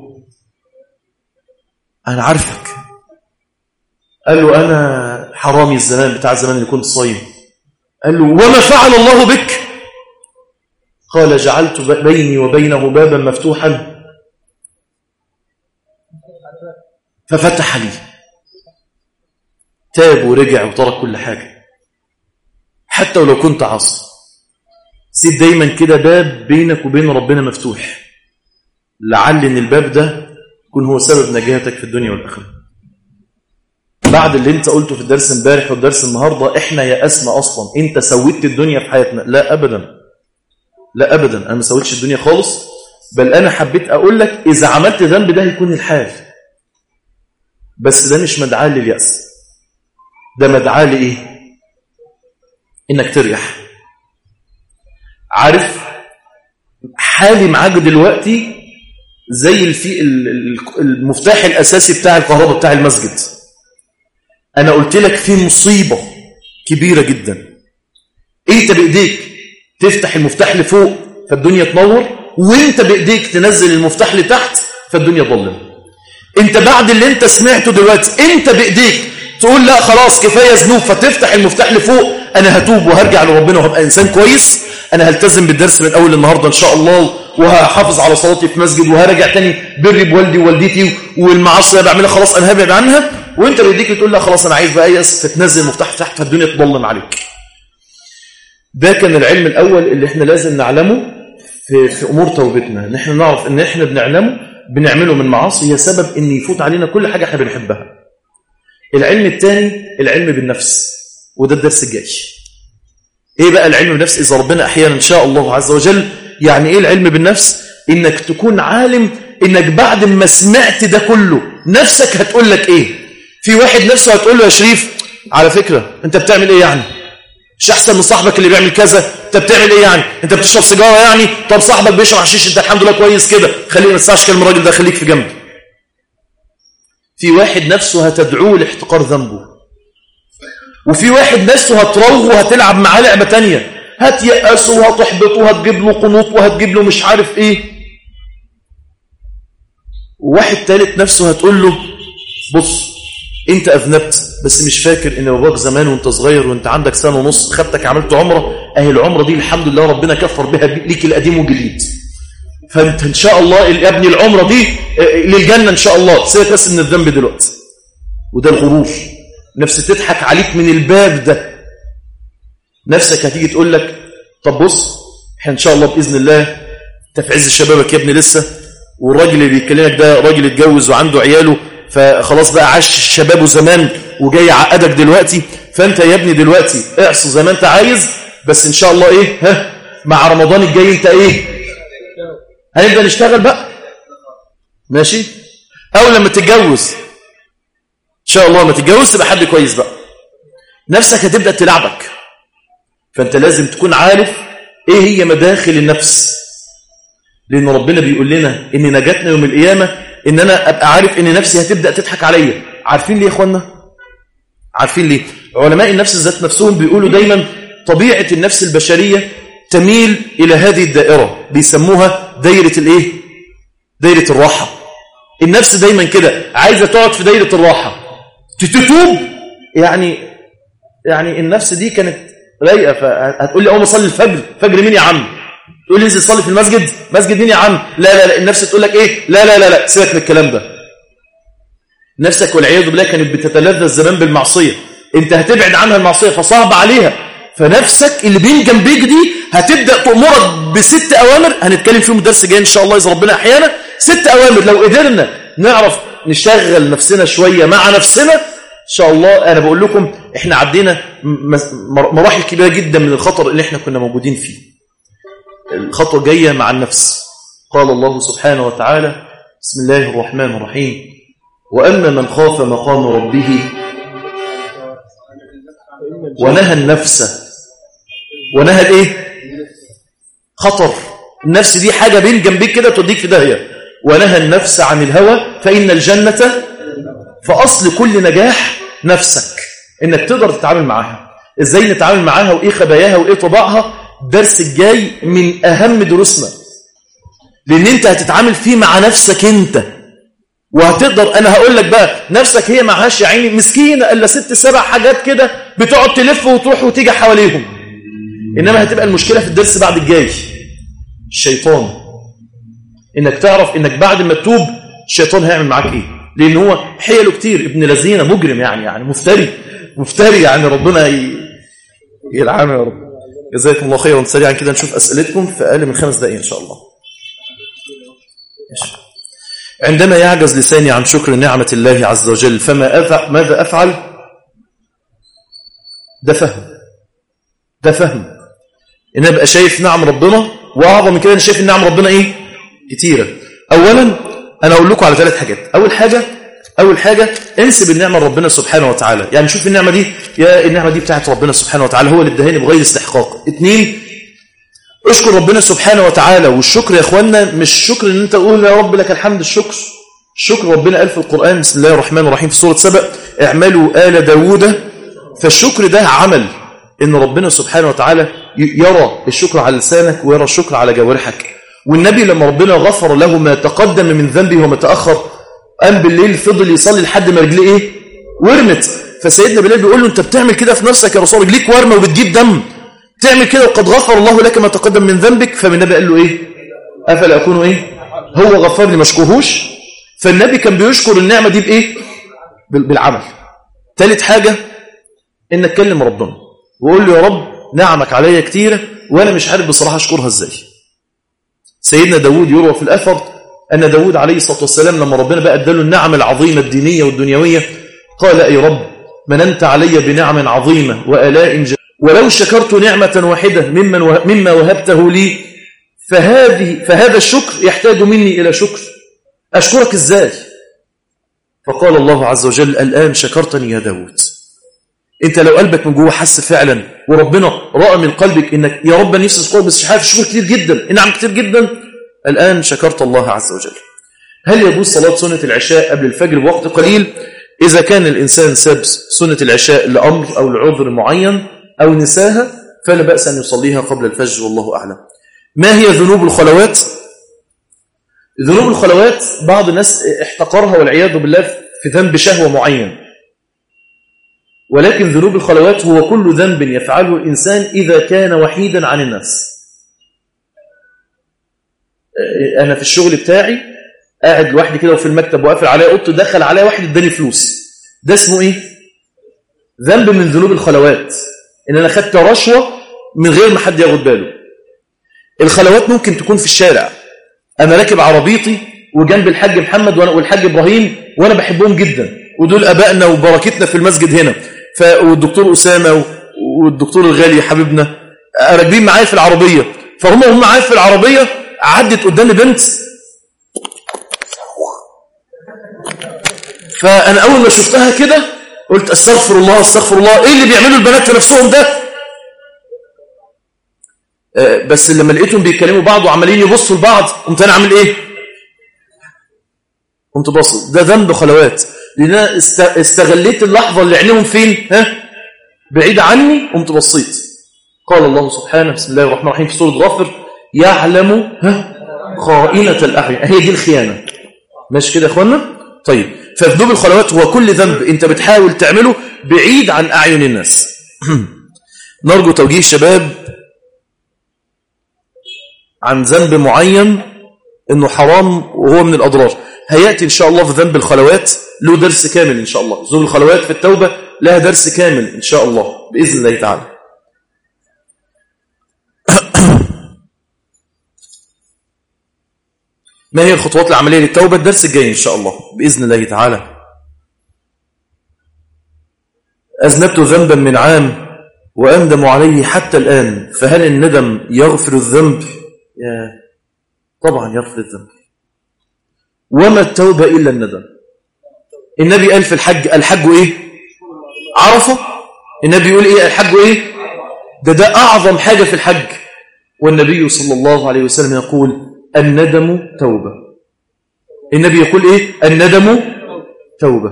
أنا عارفك قال له أنا حرامي الزمان بتاع الزمان اللي كنت صايم قال له وما فعل الله بك قال جعلت بيني وبينه بابا مفتوحا ففتح لي تاب ورجع وترك كل حاجة حتى ولو كنت عاصي سيب دايما كده باب بينك وبين ربنا مفتوح لعل ان الباب ده يكون هو سبب نجاتك في الدنيا والآخرة بعد اللي انت قلته في الدرس امبارح والدرس النهاردة احنا يأسنا اصلا انت سويت الدنيا في حياتنا لا ابدا لا ابدا انا ما سويتش الدنيا خالص بل انا حبيت اقول لك اذا عملت ذنب ده هيكون الحال بس ده مش مدعاة لليأس ده مدعاة لإيه إنك تريح عارف حالي معاك دلوقتي زي الفي المفتاح الأساسي بتاع الكهرباء بتاع المسجد أنا قلت لك في مصيبة كبيرة جدا أنت بإيديك تفتح المفتاح لفوق فالدنيا تنور وانت بإيديك تنزل المفتاح لتحت فالدنيا ظلم انت بعد اللي انت سمعته دلوقتي انت بايديك تقول لا خلاص كفايه ذنوب فتفتح المفتاح لفوق انا هتوب وهرجع لربنا وهبقى انسان كويس انا هلتزم بالدرس من اول النهارده ان شاء الله وهحافظ على صلاتي في مسجد وهرجع تاني بري بوالدي ووالدتي والمعاصي اللي بعملها خلاص انا هبعد عنها وانت بايديك تقول لا خلاص انا عايز بقى يأس فتنزل المفتاح تحت فالدنيا تضلم عليك ده كان العلم الاول اللي احنا لازم نعلمه في, في امور توبتنا ان احنا نعرف ان احنا بنعلمه بنعمله من معاصي هي سبب ان يفوت علينا كل حاجة احنا بنحبها العلم الثاني العلم بالنفس وده الدرس الجاي ايه بقى العلم بالنفس اذا ربنا احيانا ان شاء الله عز وجل يعني ايه العلم بالنفس انك تكون عالم انك بعد ما سمعت ده كله نفسك هتقول لك ايه في واحد نفسه هتقول له يا شريف على فكرة انت بتعمل ايه يعني مش احسن من صاحبك اللي بيعمل كذا انت بتعمل ايه يعني انت بتشرب سيجاره يعني طب صاحبك بيشرب حشيش انت الحمد لله كويس كده خلينا ما تسعش كلام الراجل ده خليك في جنب في واحد نفسه هتدعوه لاحتقار ذنبه وفي واحد نفسه هتروه وهتلعب معاه لعبه تانية هتيأسه وهتحبطه وهتجيب له قنوط وهتجيب له مش عارف ايه وواحد ثالث نفسه هتقول له بص انت اذنبت بس مش فاكر ان باباك زمان وانت صغير وانت عندك سنه ونص خدتك عملت عمره اهي العمره دي الحمد لله ربنا كفر بها ليك القديم والجديد فانت ان شاء الله يا ابني العمره دي للجنه ان شاء الله سيبك بس من الذنب دلوقتي وده الغرور نفس تضحك عليك من الباب ده نفسك هتيجي تقول لك طب بص احنا ان شاء الله باذن الله انت في عز شبابك يا ابني لسه والراجل اللي بيكلمك ده راجل اتجوز وعنده عياله فخلاص بقى عاش شبابه زمان وجاي يعقدك دلوقتي فانت يا ابني دلوقتي اعصي زي ما انت عايز بس ان شاء الله ايه ها مع رمضان الجاي انت ايه هنبدا نشتغل بقى ماشي او لما تتجوز ان شاء الله لما تتجوز تبقى حد كويس بقى نفسك هتبدا تلعبك فانت لازم تكون عارف ايه هي مداخل النفس لان ربنا بيقول لنا ان نجاتنا يوم القيامه ان انا ابقى عارف ان نفسي هتبدا تضحك عليا عارفين ليه يا اخوانا عارفين ليه علماء النفس ذات نفسهم بيقولوا دايما طبيعه النفس البشريه تميل الى هذه الدائره بيسموها دايره الايه دايره الراحه النفس دايما كده عايزه تقعد في دايره الراحه تتوب يعني يعني النفس دي كانت رايقه فهتقول لي اول ما اصلي الفجر فجر مين يا عم تقول لي انزل صلي في المسجد مسجد مين يا عم لا لا لا النفس تقول لك ايه لا لا لا لا سيبك من الكلام ده نفسك والعياذ بالله كانت بتتلذذ زمان بالمعصيه انت هتبعد عنها المعصيه فصعب عليها فنفسك اللي بين جنبيك دي هتبدا تامرك بست اوامر هنتكلم فيهم الدرس جاي ان شاء الله اذا ربنا احيانا ست اوامر لو قدرنا نعرف نشغل نفسنا شويه مع نفسنا ان شاء الله انا بقول لكم احنا عدينا مراحل كبيره جدا من الخطر اللي احنا كنا موجودين فيه الخطوه جايه مع النفس قال الله سبحانه وتعالى بسم الله الرحمن الرحيم واما من خاف مقام ربه ونهى النفس ونهى الايه خطر النفس دي حاجه بين جنبيك كده توديك في داهيه ونهى النفس عن الهوى فان الجنه فاصل كل نجاح نفسك انك تقدر تتعامل معاها ازاي نتعامل معاها وايه خباياها وايه طباعها الدرس الجاي من اهم دروسنا لان انت هتتعامل فيه مع نفسك انت وهتقدر انا هقول لك بقى نفسك هي معهاش يا عيني مسكينه الا ست سبع حاجات كده بتقعد تلف وتروح وتيجي حواليهم انما هتبقى المشكله في الدرس بعد الجاي الشيطان انك تعرف انك بعد ما تتوب الشيطان هيعمل معاك ايه لان هو حيله كتير ابن لذينه مجرم يعني يعني مفتري مفتري يعني ربنا يلعنه يا رب جزاكم الله خيرا سريعا كده نشوف اسئلتكم في اقل من خمس دقائق ان شاء الله عندما يعجز لساني عن شكر نعمة الله عز وجل فما أفعل ماذا أفعل ده فهم ده فهم إن أبقى شايف نعم ربنا وأعظم من كده أنا شايف نعم ربنا إيه كتيرة أولا أنا أقول لكم على ثلاث حاجات أول حاجة أول حاجة انسب النعمة لربنا سبحانه وتعالى يعني شوف النعمة دي يا النعمة دي بتاعت ربنا سبحانه وتعالى هو اللي ادهاني بغير استحقاق اثنين اشكر ربنا سبحانه وتعالى والشكر يا اخوانا مش شكر ان انت تقول يا رب لك الحمد الشكر الشكر ربنا قال في القرآن بسم الله الرحمن الرحيم في سورة سبأ اعملوا آل داوود فالشكر ده عمل ان ربنا سبحانه وتعالى يرى الشكر على لسانك ويرى الشكر على جوارحك والنبي لما ربنا غفر له ما تقدم من ذنبه وما تأخر قام بالليل فضل يصلي لحد ما رجليه ايه ورمت فسيدنا بلال بيقول له انت بتعمل كده في نفسك يا رسول رجليك ورمه وبتجيب دم تعمل كده وقد غفر الله لك ما تقدم من ذنبك فالنبي قال له ايه افلا اكون ايه هو غفر لي ما اشكرهوش فالنبي كان بيشكر النعمه دي بايه بالعمل ثالث حاجه ان اتكلم ربنا وقول له يا رب نعمك عليا كتيره وانا مش عارف بصراحه اشكرها ازاي سيدنا داود يروى في الاثر أن داود عليه الصلاة والسلام لما ربنا بقى اداله النعم العظيمة الدينية والدنيوية قال أي رب مننت علي بنعم عظيمة وآلاء جميلة ولو شكرت نعمة واحدة ممن مما وهبته لي فهذه فهذا الشكر يحتاج مني إلى شكر أشكرك إزاي فقال الله عز وجل الآن شكرتني يا داود انت لو قلبك من جوه حس فعلا وربنا رأى من قلبك انك يا رب نفسي اشكرك بس مش عارف شكر كتير جدا نعم كتير جدا الآن شكرت الله عز وجل هل يجوز صلاة سنة العشاء قبل الفجر بوقت قليل إذا كان الإنسان ساب سنة العشاء لأمر أو لعذر معين أو نساها فلا بأس أن يصليها قبل الفجر والله أعلم ما هي ذنوب الخلوات ذنوب الخلوات بعض الناس احتقرها والعياذ بالله في ذنب شهوة معين ولكن ذنوب الخلوات هو كل ذنب يفعله الإنسان إذا كان وحيدا عن الناس أنا في الشغل بتاعي قاعد لوحدي كده وفي المكتب وقافل عليا اوضتي دخل عليا واحد اداني فلوس ده اسمه ايه ذنب من ذنوب الخلوات ان انا خدت رشوه من غير ما حد ياخد باله الخلوات ممكن تكون في الشارع انا راكب عربيتي وجنب الحاج محمد وانا والحاج ابراهيم وانا بحبهم جدا ودول ابائنا وبركتنا في المسجد هنا ف والدكتور اسامه والدكتور الغالي حبيبنا راكبين معايا في العربيه فهم هم معايا في العربيه عدت قدامي بنت فأنا أول ما شفتها كده قلت استغفر الله استغفر الله إيه اللي بيعملوا البنات في نفسهم ده آه، بس لما لقيتهم بيتكلموا بعض وعمالين يبصوا لبعض قمت انا عامل ايه قمت باصص ده ذنب خلوات لان انا استغليت اللحظه اللي عينيهم فين ها بعيد عني قمت بصيت قال الله سبحانه بسم الله الرحمن الرحيم في سوره غافر يعلم ها خائنه الاعين هي دي الخيانه ماشي كده يا اخوانا طيب فذنوب الخلوات هو كل ذنب انت بتحاول تعمله بعيد عن اعين الناس نرجو توجيه الشباب عن ذنب معين انه حرام وهو من الاضرار هياتي ان شاء الله في ذنب الخلوات له درس كامل ان شاء الله ذنوب الخلوات في التوبه لها درس كامل ان شاء الله باذن الله تعالى ما هي الخطوات العمليه للتوبه الدرس الجاي ان شاء الله باذن الله تعالى اذنبت ذنبا من عام واندم عليه حتى الان فهل الندم يغفر الذنب يا طبعا يغفر الذنب وما التوبة إلا الندم النبي قال في الحج الحج إيه عرفة النبي يقول إيه الحج إيه ده ده أعظم حاجة في الحج والنبي صلى الله عليه وسلم يقول الندم توبة النبي يقول إيه الندم توبة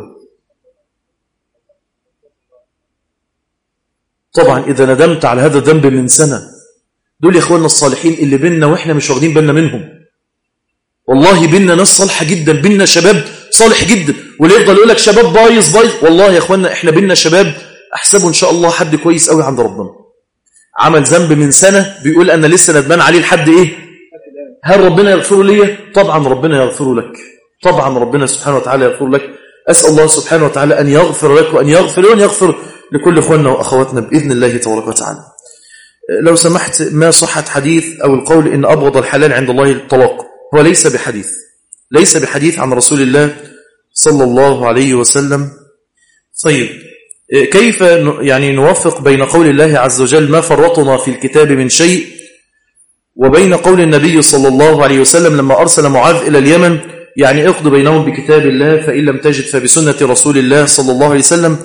طبعا إذا ندمت على هذا الذنب من سنة دول يا اخواننا الصالحين اللي بيننا واحنا مش واخدين بالنا منهم والله بيننا ناس صالحه جدا بيننا شباب صالح جدا واللي يفضل يقول لك شباب بايظ بايظ والله يا اخواننا احنا بيننا شباب احسبه ان شاء الله حد كويس قوي عند ربنا عمل ذنب من سنه بيقول انا لسه ندمان عليه لحد ايه هل ربنا يغفره لي طبعا ربنا يغفره لك طبعا ربنا سبحانه وتعالى يغفر لك اسال الله سبحانه وتعالى ان يغفر لك وان يغفر وان يغفر لكل اخواننا واخواتنا باذن الله تبارك وتعالى لو سمحت ما صحة حديث أو القول إن أبغض الحلال عند الله الطلاق هو ليس بحديث ليس بحديث عن رسول الله صلى الله عليه وسلم طيب كيف يعني نوفق بين قول الله عز وجل ما فرطنا في الكتاب من شيء وبين قول النبي صلى الله عليه وسلم لما أرسل معاذ إلى اليمن يعني اقض بينهم بكتاب الله فإن لم تجد فبسنة رسول الله صلى الله عليه وسلم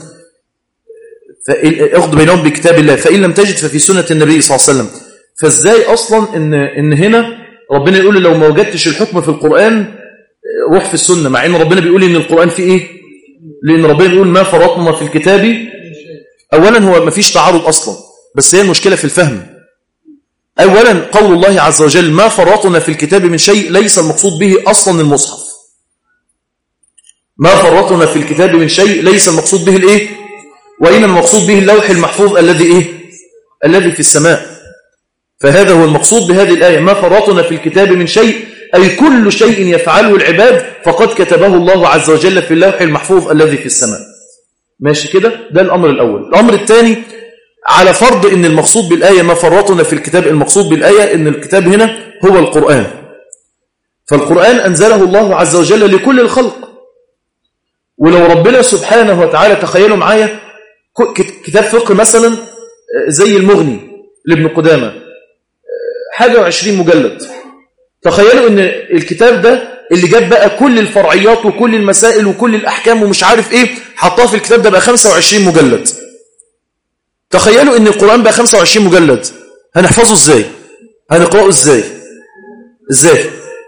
اخذ بينهم بكتاب الله فإن لم تجد ففي سنة النبي صلى الله عليه وسلم فازاي أصلا إن, إن هنا ربنا يقول لو ما وجدتش الحكم في القرآن روح في السنة مع إن ربنا بيقول إن القرآن فيه إيه لأن ربنا بيقول ما فرطنا في الكتاب أولا هو ما فيش تعارض أصلا بس هي المشكلة في الفهم أولا قول الله عز وجل ما فرطنا في الكتاب من شيء ليس المقصود به أصلا المصحف ما فرطنا في الكتاب من شيء ليس المقصود به الإيه وإن المقصود به اللوح المحفوظ الذي إيه؟ الذي في السماء فهذا هو المقصود بهذه الآية ما فرطنا في الكتاب من شيء أي كل شيء يفعله العباد فقد كتبه الله عز وجل في اللوح المحفوظ الذي في السماء ماشي كده ده الأمر الأول الأمر الثاني على فرض أن المقصود بالآية ما فرطنا في الكتاب المقصود بالآية أن الكتاب هنا هو القرآن فالقرآن أنزله الله عز وجل لكل الخلق ولو ربنا سبحانه وتعالى تخيلوا معايا كتاب فقه مثلا آه، زي المغني لابن قدامة آه، حاجة وعشرين مجلد تخيلوا ان الكتاب ده اللي جاب بقى كل الفرعيات وكل المسائل وكل الأحكام ومش عارف ايه حطاه في الكتاب ده بقى 25 مجلد تخيلوا ان القرآن بقى 25 مجلد هنحفظه ازاي هنقرأه ازاي ازاي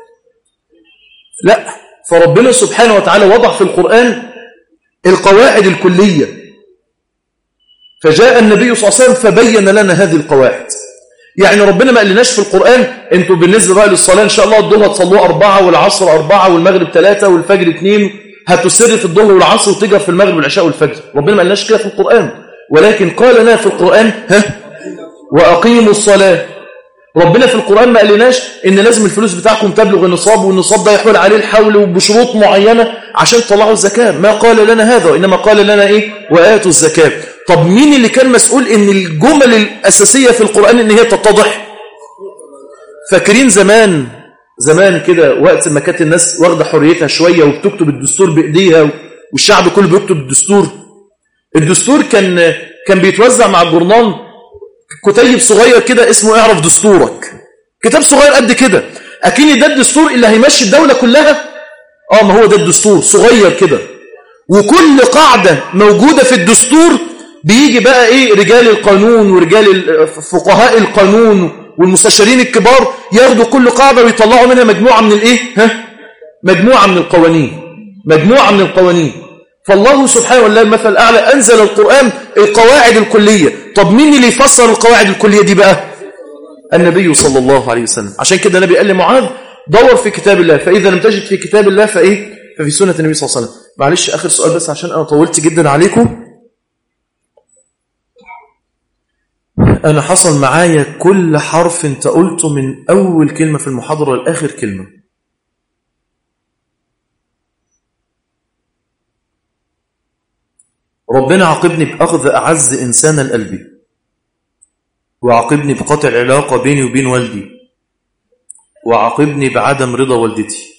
لا فربنا سبحانه وتعالى وضع في القرآن القواعد الكلية فجاء النبي صلى الله عليه وسلم فبين لنا هذه القواعد يعني ربنا ما قالناش في القرآن انتوا بالنسبة بقى للصلاة ان شاء الله الظهر تصلوها أربعة والعصر أربعة والمغرب ثلاثة والفجر اثنين هتسر في الظهر والعصر وتجر في المغرب والعشاء والفجر ربنا ما قالناش كده في القرآن ولكن قال لنا في القرآن ها وأقيموا الصلاة ربنا في القرآن ما قالناش ان لازم الفلوس بتاعكم تبلغ النصاب والنصاب ده يحول عليه الحول وبشروط معينة عشان تطلعوا الزكاة ما قال لنا هذا وإنما قال لنا إيه وآتوا الزكاة طب مين اللي كان مسؤول ان الجمل الأساسية في القرآن ان هي تتضح فاكرين زمان زمان كده وقت ما كانت الناس واخده حريتها شوية وبتكتب الدستور بإيديها والشعب كله بيكتب الدستور الدستور كان كان بيتوزع مع الجورنال كتيب صغير كده اسمه اعرف دستورك كتاب صغير قد كده اكيد ده الدستور اللي هيمشي الدولة كلها اه ما هو ده الدستور صغير كده وكل قاعدة موجودة في الدستور بيجي بقى ايه رجال القانون ورجال فقهاء القانون والمستشارين الكبار ياخدوا كل قاعدة ويطلعوا منها مجموعة من الايه ها مجموعة من القوانين مجموعة من القوانين فالله سبحانه وتعالى المثل الأعلى أنزل القرآن القواعد الكلية طب مين اللي يفسر القواعد الكلية دي بقى النبي صلى الله عليه وسلم عشان كده النبي قال لمعاذ دور في كتاب الله فإذا لم تجد في كتاب الله فإيه ففي سنة النبي صلى الله عليه وسلم معلش آخر سؤال بس عشان أنا طولت جدا عليكم أنا حصل معايا كل حرف أنت قلته من أول كلمة في المحاضرة لآخر كلمة ربنا عاقبني بأخذ أعز إنسان القلب وعاقبني بقطع العلاقة بيني وبين والدي وعاقبني بعدم رضا والدتي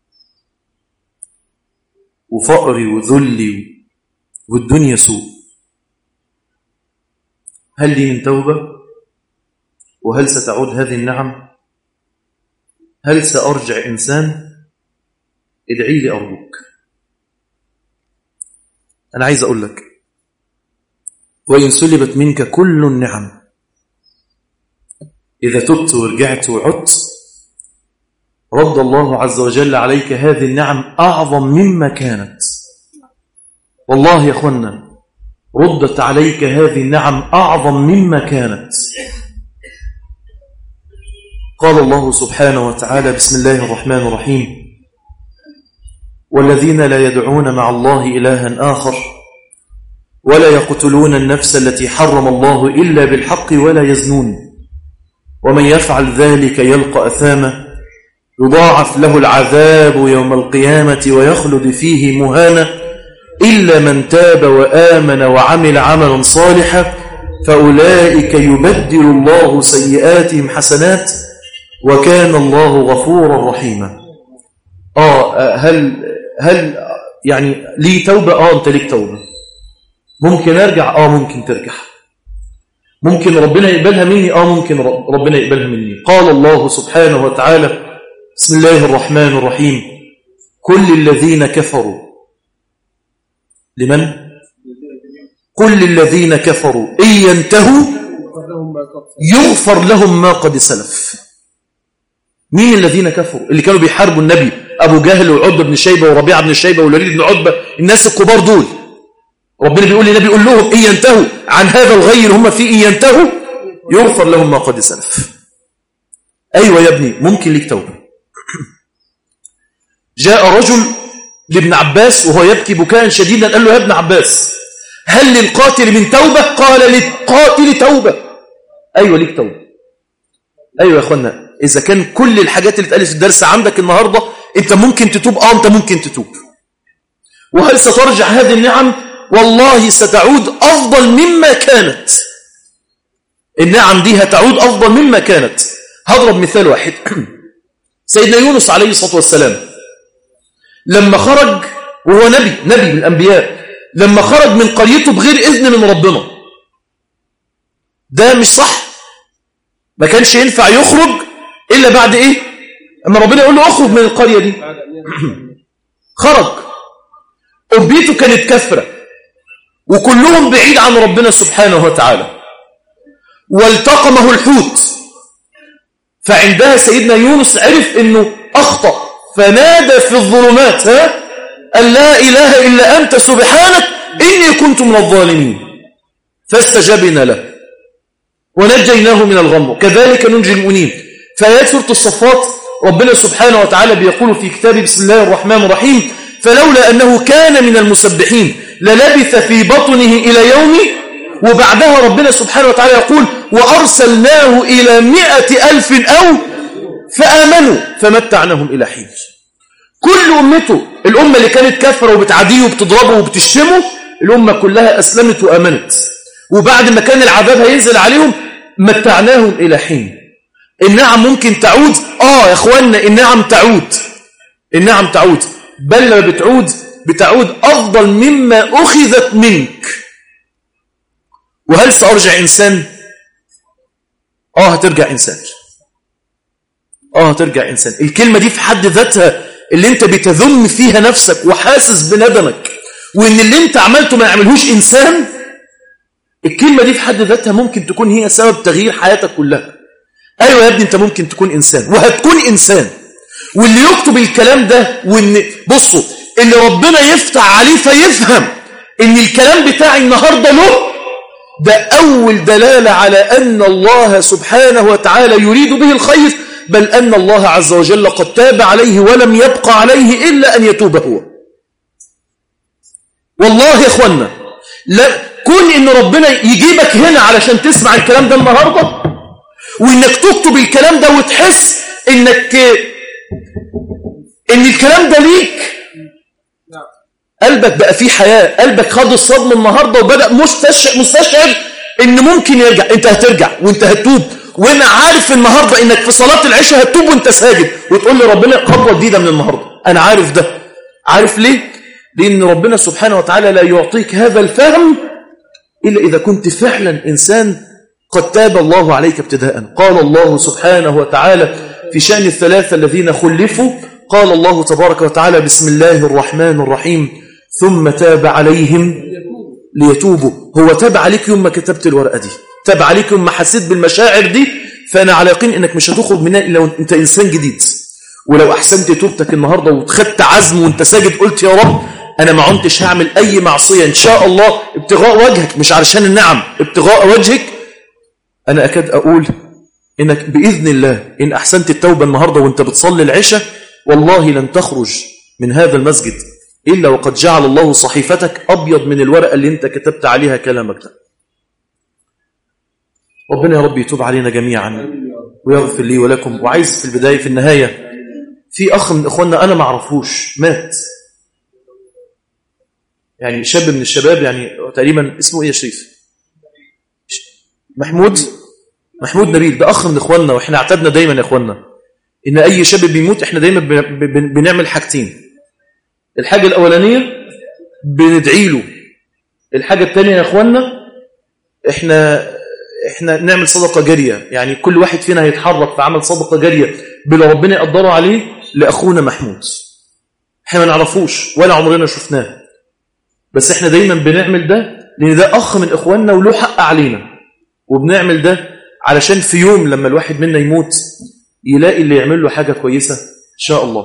وفقري وذلي والدنيا سوء هل لي من توبة وهل ستعود هذه النعم هل سأرجع إنسان ادعي لي أرجوك أنا عايز أقول لك وإن سلبت منك كل النعم إذا تبت ورجعت وعدت رد الله عز وجل عليك هذه النعم أعظم مما كانت والله يا أخوانا ردت عليك هذه النعم أعظم مما كانت قال الله سبحانه وتعالى بسم الله الرحمن الرحيم والذين لا يدعون مع الله إلها آخر ولا يقتلون النفس التي حرم الله إلا بالحق ولا يزنون ومن يفعل ذلك يلقى أثاما يضاعف له العذاب يوم القيامة ويخلد فيه مهانا إلا من تاب وآمن وعمل عملا صالحا فأولئك يبدل الله سيئاتهم حسنات وكان الله غفورا رحيما آه هل هل يعني لي توبة آه أنت ليك توبة ممكن أرجع آه ممكن ترجع ممكن ربنا يقبلها مني آه ممكن ربنا يقبلها مني قال الله سبحانه وتعالى بسم الله الرحمن الرحيم كل الذين كفروا لمن؟ كل الذين كفروا إن ينتهوا يغفر لهم ما قد سلف مين الذين كفروا اللي كانوا بيحاربوا النبي أبو جهل وعبد بن شيبة وربيعة بن شيبة والوليد بن عتبة الناس الكبار دول ربنا بيقول للنبي يقول لهم إن ينتهوا عن هذا الغير هم فيه إن ينتهوا يغفر لهم ما قد سلف أيوة يا ابني ممكن ليك توبة جاء رجل لابن عباس وهو يبكي بكاء شديدا قال له يا ابن عباس هل للقاتل من توبة قال للقاتل توبة أيوة ليك توبة أيوة يا أخوانا إذا كان كل الحاجات اللي اتقالت في الدرس عندك النهاردة أنت ممكن تتوب آه أنت ممكن تتوب وهل سترجع هذه النعم والله ستعود أفضل مما كانت النعم دي هتعود أفضل مما كانت هضرب مثال واحد سيدنا يونس عليه الصلاة والسلام لما خرج وهو نبي نبي من الأنبياء لما خرج من قريته بغير إذن من ربنا ده مش صح ما كانش ينفع يخرج إلا بعد إيه أما ربنا يقول له أخرج من القرية دي خرج أبيته كانت كفرة وكلهم بعيد عن ربنا سبحانه وتعالى والتقمه الحوت فعندها سيدنا يونس عرف أنه أخطأ فنادى في الظلمات ها أن لا إله إلا أنت سبحانك إني كنت من الظالمين فاستجبنا له ونجيناه من الغم كذلك ننجي المؤمنين فآيات سورة الصفات ربنا سبحانه وتعالى بيقول في كتابه بسم الله الرحمن الرحيم فلولا أنه كان من المسبحين للبث في بطنه إلى يوم وبعدها ربنا سبحانه وتعالى يقول وأرسلناه إلى مئة ألف أو فآمنوا فمتعناهم إلى حين كل أمته الأمة اللي كانت كافرة وبتعاديه وبتضربه وبتشتمه الأمة كلها أسلمت وأمنت وبعد ما كان العذاب هينزل عليهم متعناهم إلى حين النعم ممكن تعود آه يا أخوانا النعم تعود النعم تعود بل لما بتعود بتعود أفضل مما أخذت منك وهل سأرجع إنسان آه هترجع إنسان آه ترجع إنسان الكلمة دي في حد ذاتها اللي انت بتذم فيها نفسك وحاسس بندمك وان اللي انت عملته ما يعملهوش إنسان الكلمة دي في حد ذاتها ممكن تكون هي سبب تغيير حياتك كلها أيوة يا ابني أنت ممكن تكون إنسان وهتكون إنسان واللي يكتب الكلام ده وإن بصوا اللي ربنا يفتح عليه فيفهم إن الكلام بتاعي النهاردة له ده أول دلالة على أن الله سبحانه وتعالى يريد به الخير بل أن الله عز وجل قد تاب عليه ولم يبقى عليه إلا أن يتوب هو والله يا إخوانا لا كون إن ربنا يجيبك هنا علشان تسمع الكلام ده النهاردة وإنك تكتب الكلام ده وتحس إنك إن الكلام ده ليك قلبك بقى فيه حياة قلبك خد الصدمة النهاردة وبدأ مستشعر, مستشعر إن ممكن يرجع أنت هترجع وأنت هتوب وأنا عارف النهاردة إنك في صلاة العشاء هتوب وأنت ساجد وتقول لي ربنا خطوة جديدة من النهاردة أنا عارف ده عارف ليه؟ لأن ربنا سبحانه وتعالى لا يعطيك هذا الفهم إلا إذا كنت فعلا إنسان قد تاب الله عليك ابتداء قال الله سبحانه وتعالى في شأن الثلاثة الذين خلفوا قال الله تبارك وتعالى بسم الله الرحمن الرحيم ثم تاب عليهم ليتوبوا هو تاب عليك يوم ما كتبت الورقة دي تاب عليك يوم ما حسيت بالمشاعر دي فأنا على يقين أنك مش هتخرج منها إلا وأنت إنسان جديد ولو أحسنت توبتك النهاردة وخدت عزم وانت ساجد قلت يا رب أنا ما عنتش هعمل أي معصية إن شاء الله ابتغاء وجهك مش علشان النعم ابتغاء وجهك أنا أكاد أقول إنك بإذن الله إن أحسنت التوبة النهاردة وانت بتصلي العشاء والله لن تخرج من هذا المسجد إلا وقد جعل الله صحيفتك أبيض من الورقة اللي انت كتبت عليها كلامك ده ربنا يا رب يتوب علينا جميعا ويغفر لي ولكم وعايز في البداية في النهاية في أخ من إخواننا أنا ما اعرفوش مات يعني شاب من الشباب يعني تقريبا اسمه إيه يا شريف محمود محمود نبيل ده أخ من إخواننا وإحنا اعتدنا دايما يا إخواننا إن أي شاب بيموت إحنا دايما بنعمل حاجتين الحاجة الأولانية بندعي له الحاجة الثانية يا إخواننا إحنا إحنا نعمل صدقة جارية يعني كل واحد فينا هيتحرك في عمل صدقة جارية بلا ربنا يقدره عليه لأخونا محمود إحنا ما نعرفوش ولا عمرنا شفناه بس إحنا دايما بنعمل ده لأن ده أخ من إخواننا وله حق علينا وبنعمل ده علشان في يوم لما الواحد منا يموت يلاقي اللي يعمل له حاجة كويسة إن شاء الله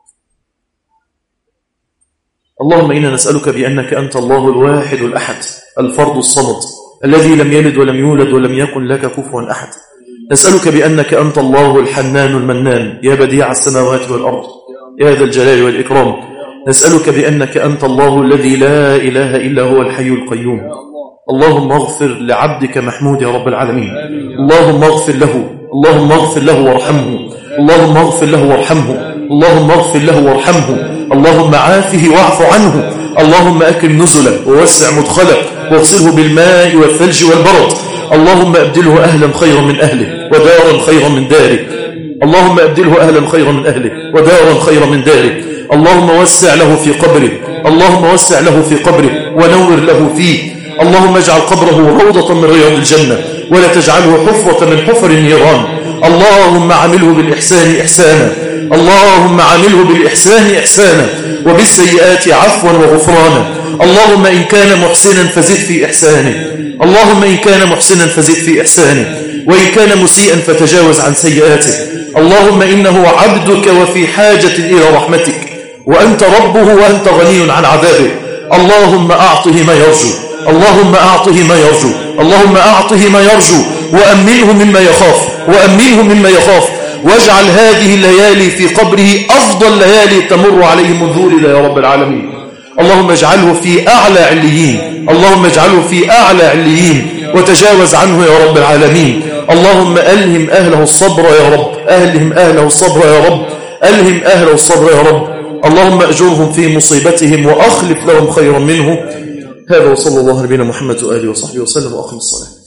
اللهم إنا نسألك بأنك أنت الله الواحد الأحد الفرد الصمد الذي لم يلد ولم يولد ولم يكن لك كفوا أحد نسألك بأنك أنت الله الحنان المنان يا بديع السماوات والأرض يا ذا الجلال والإكرام نسألك بأنك أنت الله الذي لا إله إلا هو الحي القيوم اللهم اغفر لعبدك محمود يا رب العالمين اللهم اغفر له اللهم اغفر له وارحمه اللهم اغفر له وارحمه اللهم اغفر له وارحمه اللهم عافه واعف عنه اللهم أكرم نزله ووسع مدخله واغسله بالماء والثلج والبرد اللهم أبدله أهلا خيرا من أهله ودارا خيرا من داره اللهم أبدله أهلا خيرا من أهله ودارا خيرا من داره اللهم وسع له في قبره اللهم وسع له في قبره ونور له فيه اللهم اجعل قبره روضة من رياض الجنة ولا تجعله حفرة من حفر النيران اللهم عامله بالإحسان إحسانا اللهم عامله بالإحسان إحسانا وبالسيئات عفوا وغفرانا اللهم إن كان محسنا فزد في إحسانه اللهم إن كان محسنا فزد في إحسانه وإن كان مسيئا فتجاوز عن سيئاته اللهم إنه عبدك وفي حاجة إلى رحمتك وأنت ربه وأنت غني عن عذابه اللهم أعطه ما يرجو اللهم أعطه ما يرجو اللهم أعطه ما يرجو وأمنه مما يخاف وأمنه مما يخاف واجعل هذه الليالي في قبره أفضل ليالي تمر عليه منذ ولد يا رب العالمين اللهم اجعله في أعلى عليين اللهم اجعله في أعلى عليين وتجاوز عنه يا رب العالمين اللهم ألهم أهله الصبر يا رب ألهم أهله الصبر يا رب ألهم أهله الصبر يا رب اللهم أجرهم في مصيبتهم وأخلف لهم خيرا منه هذا وصلى الله على نبينا محمد وآله وصحبه وسلم وأقم الصلاة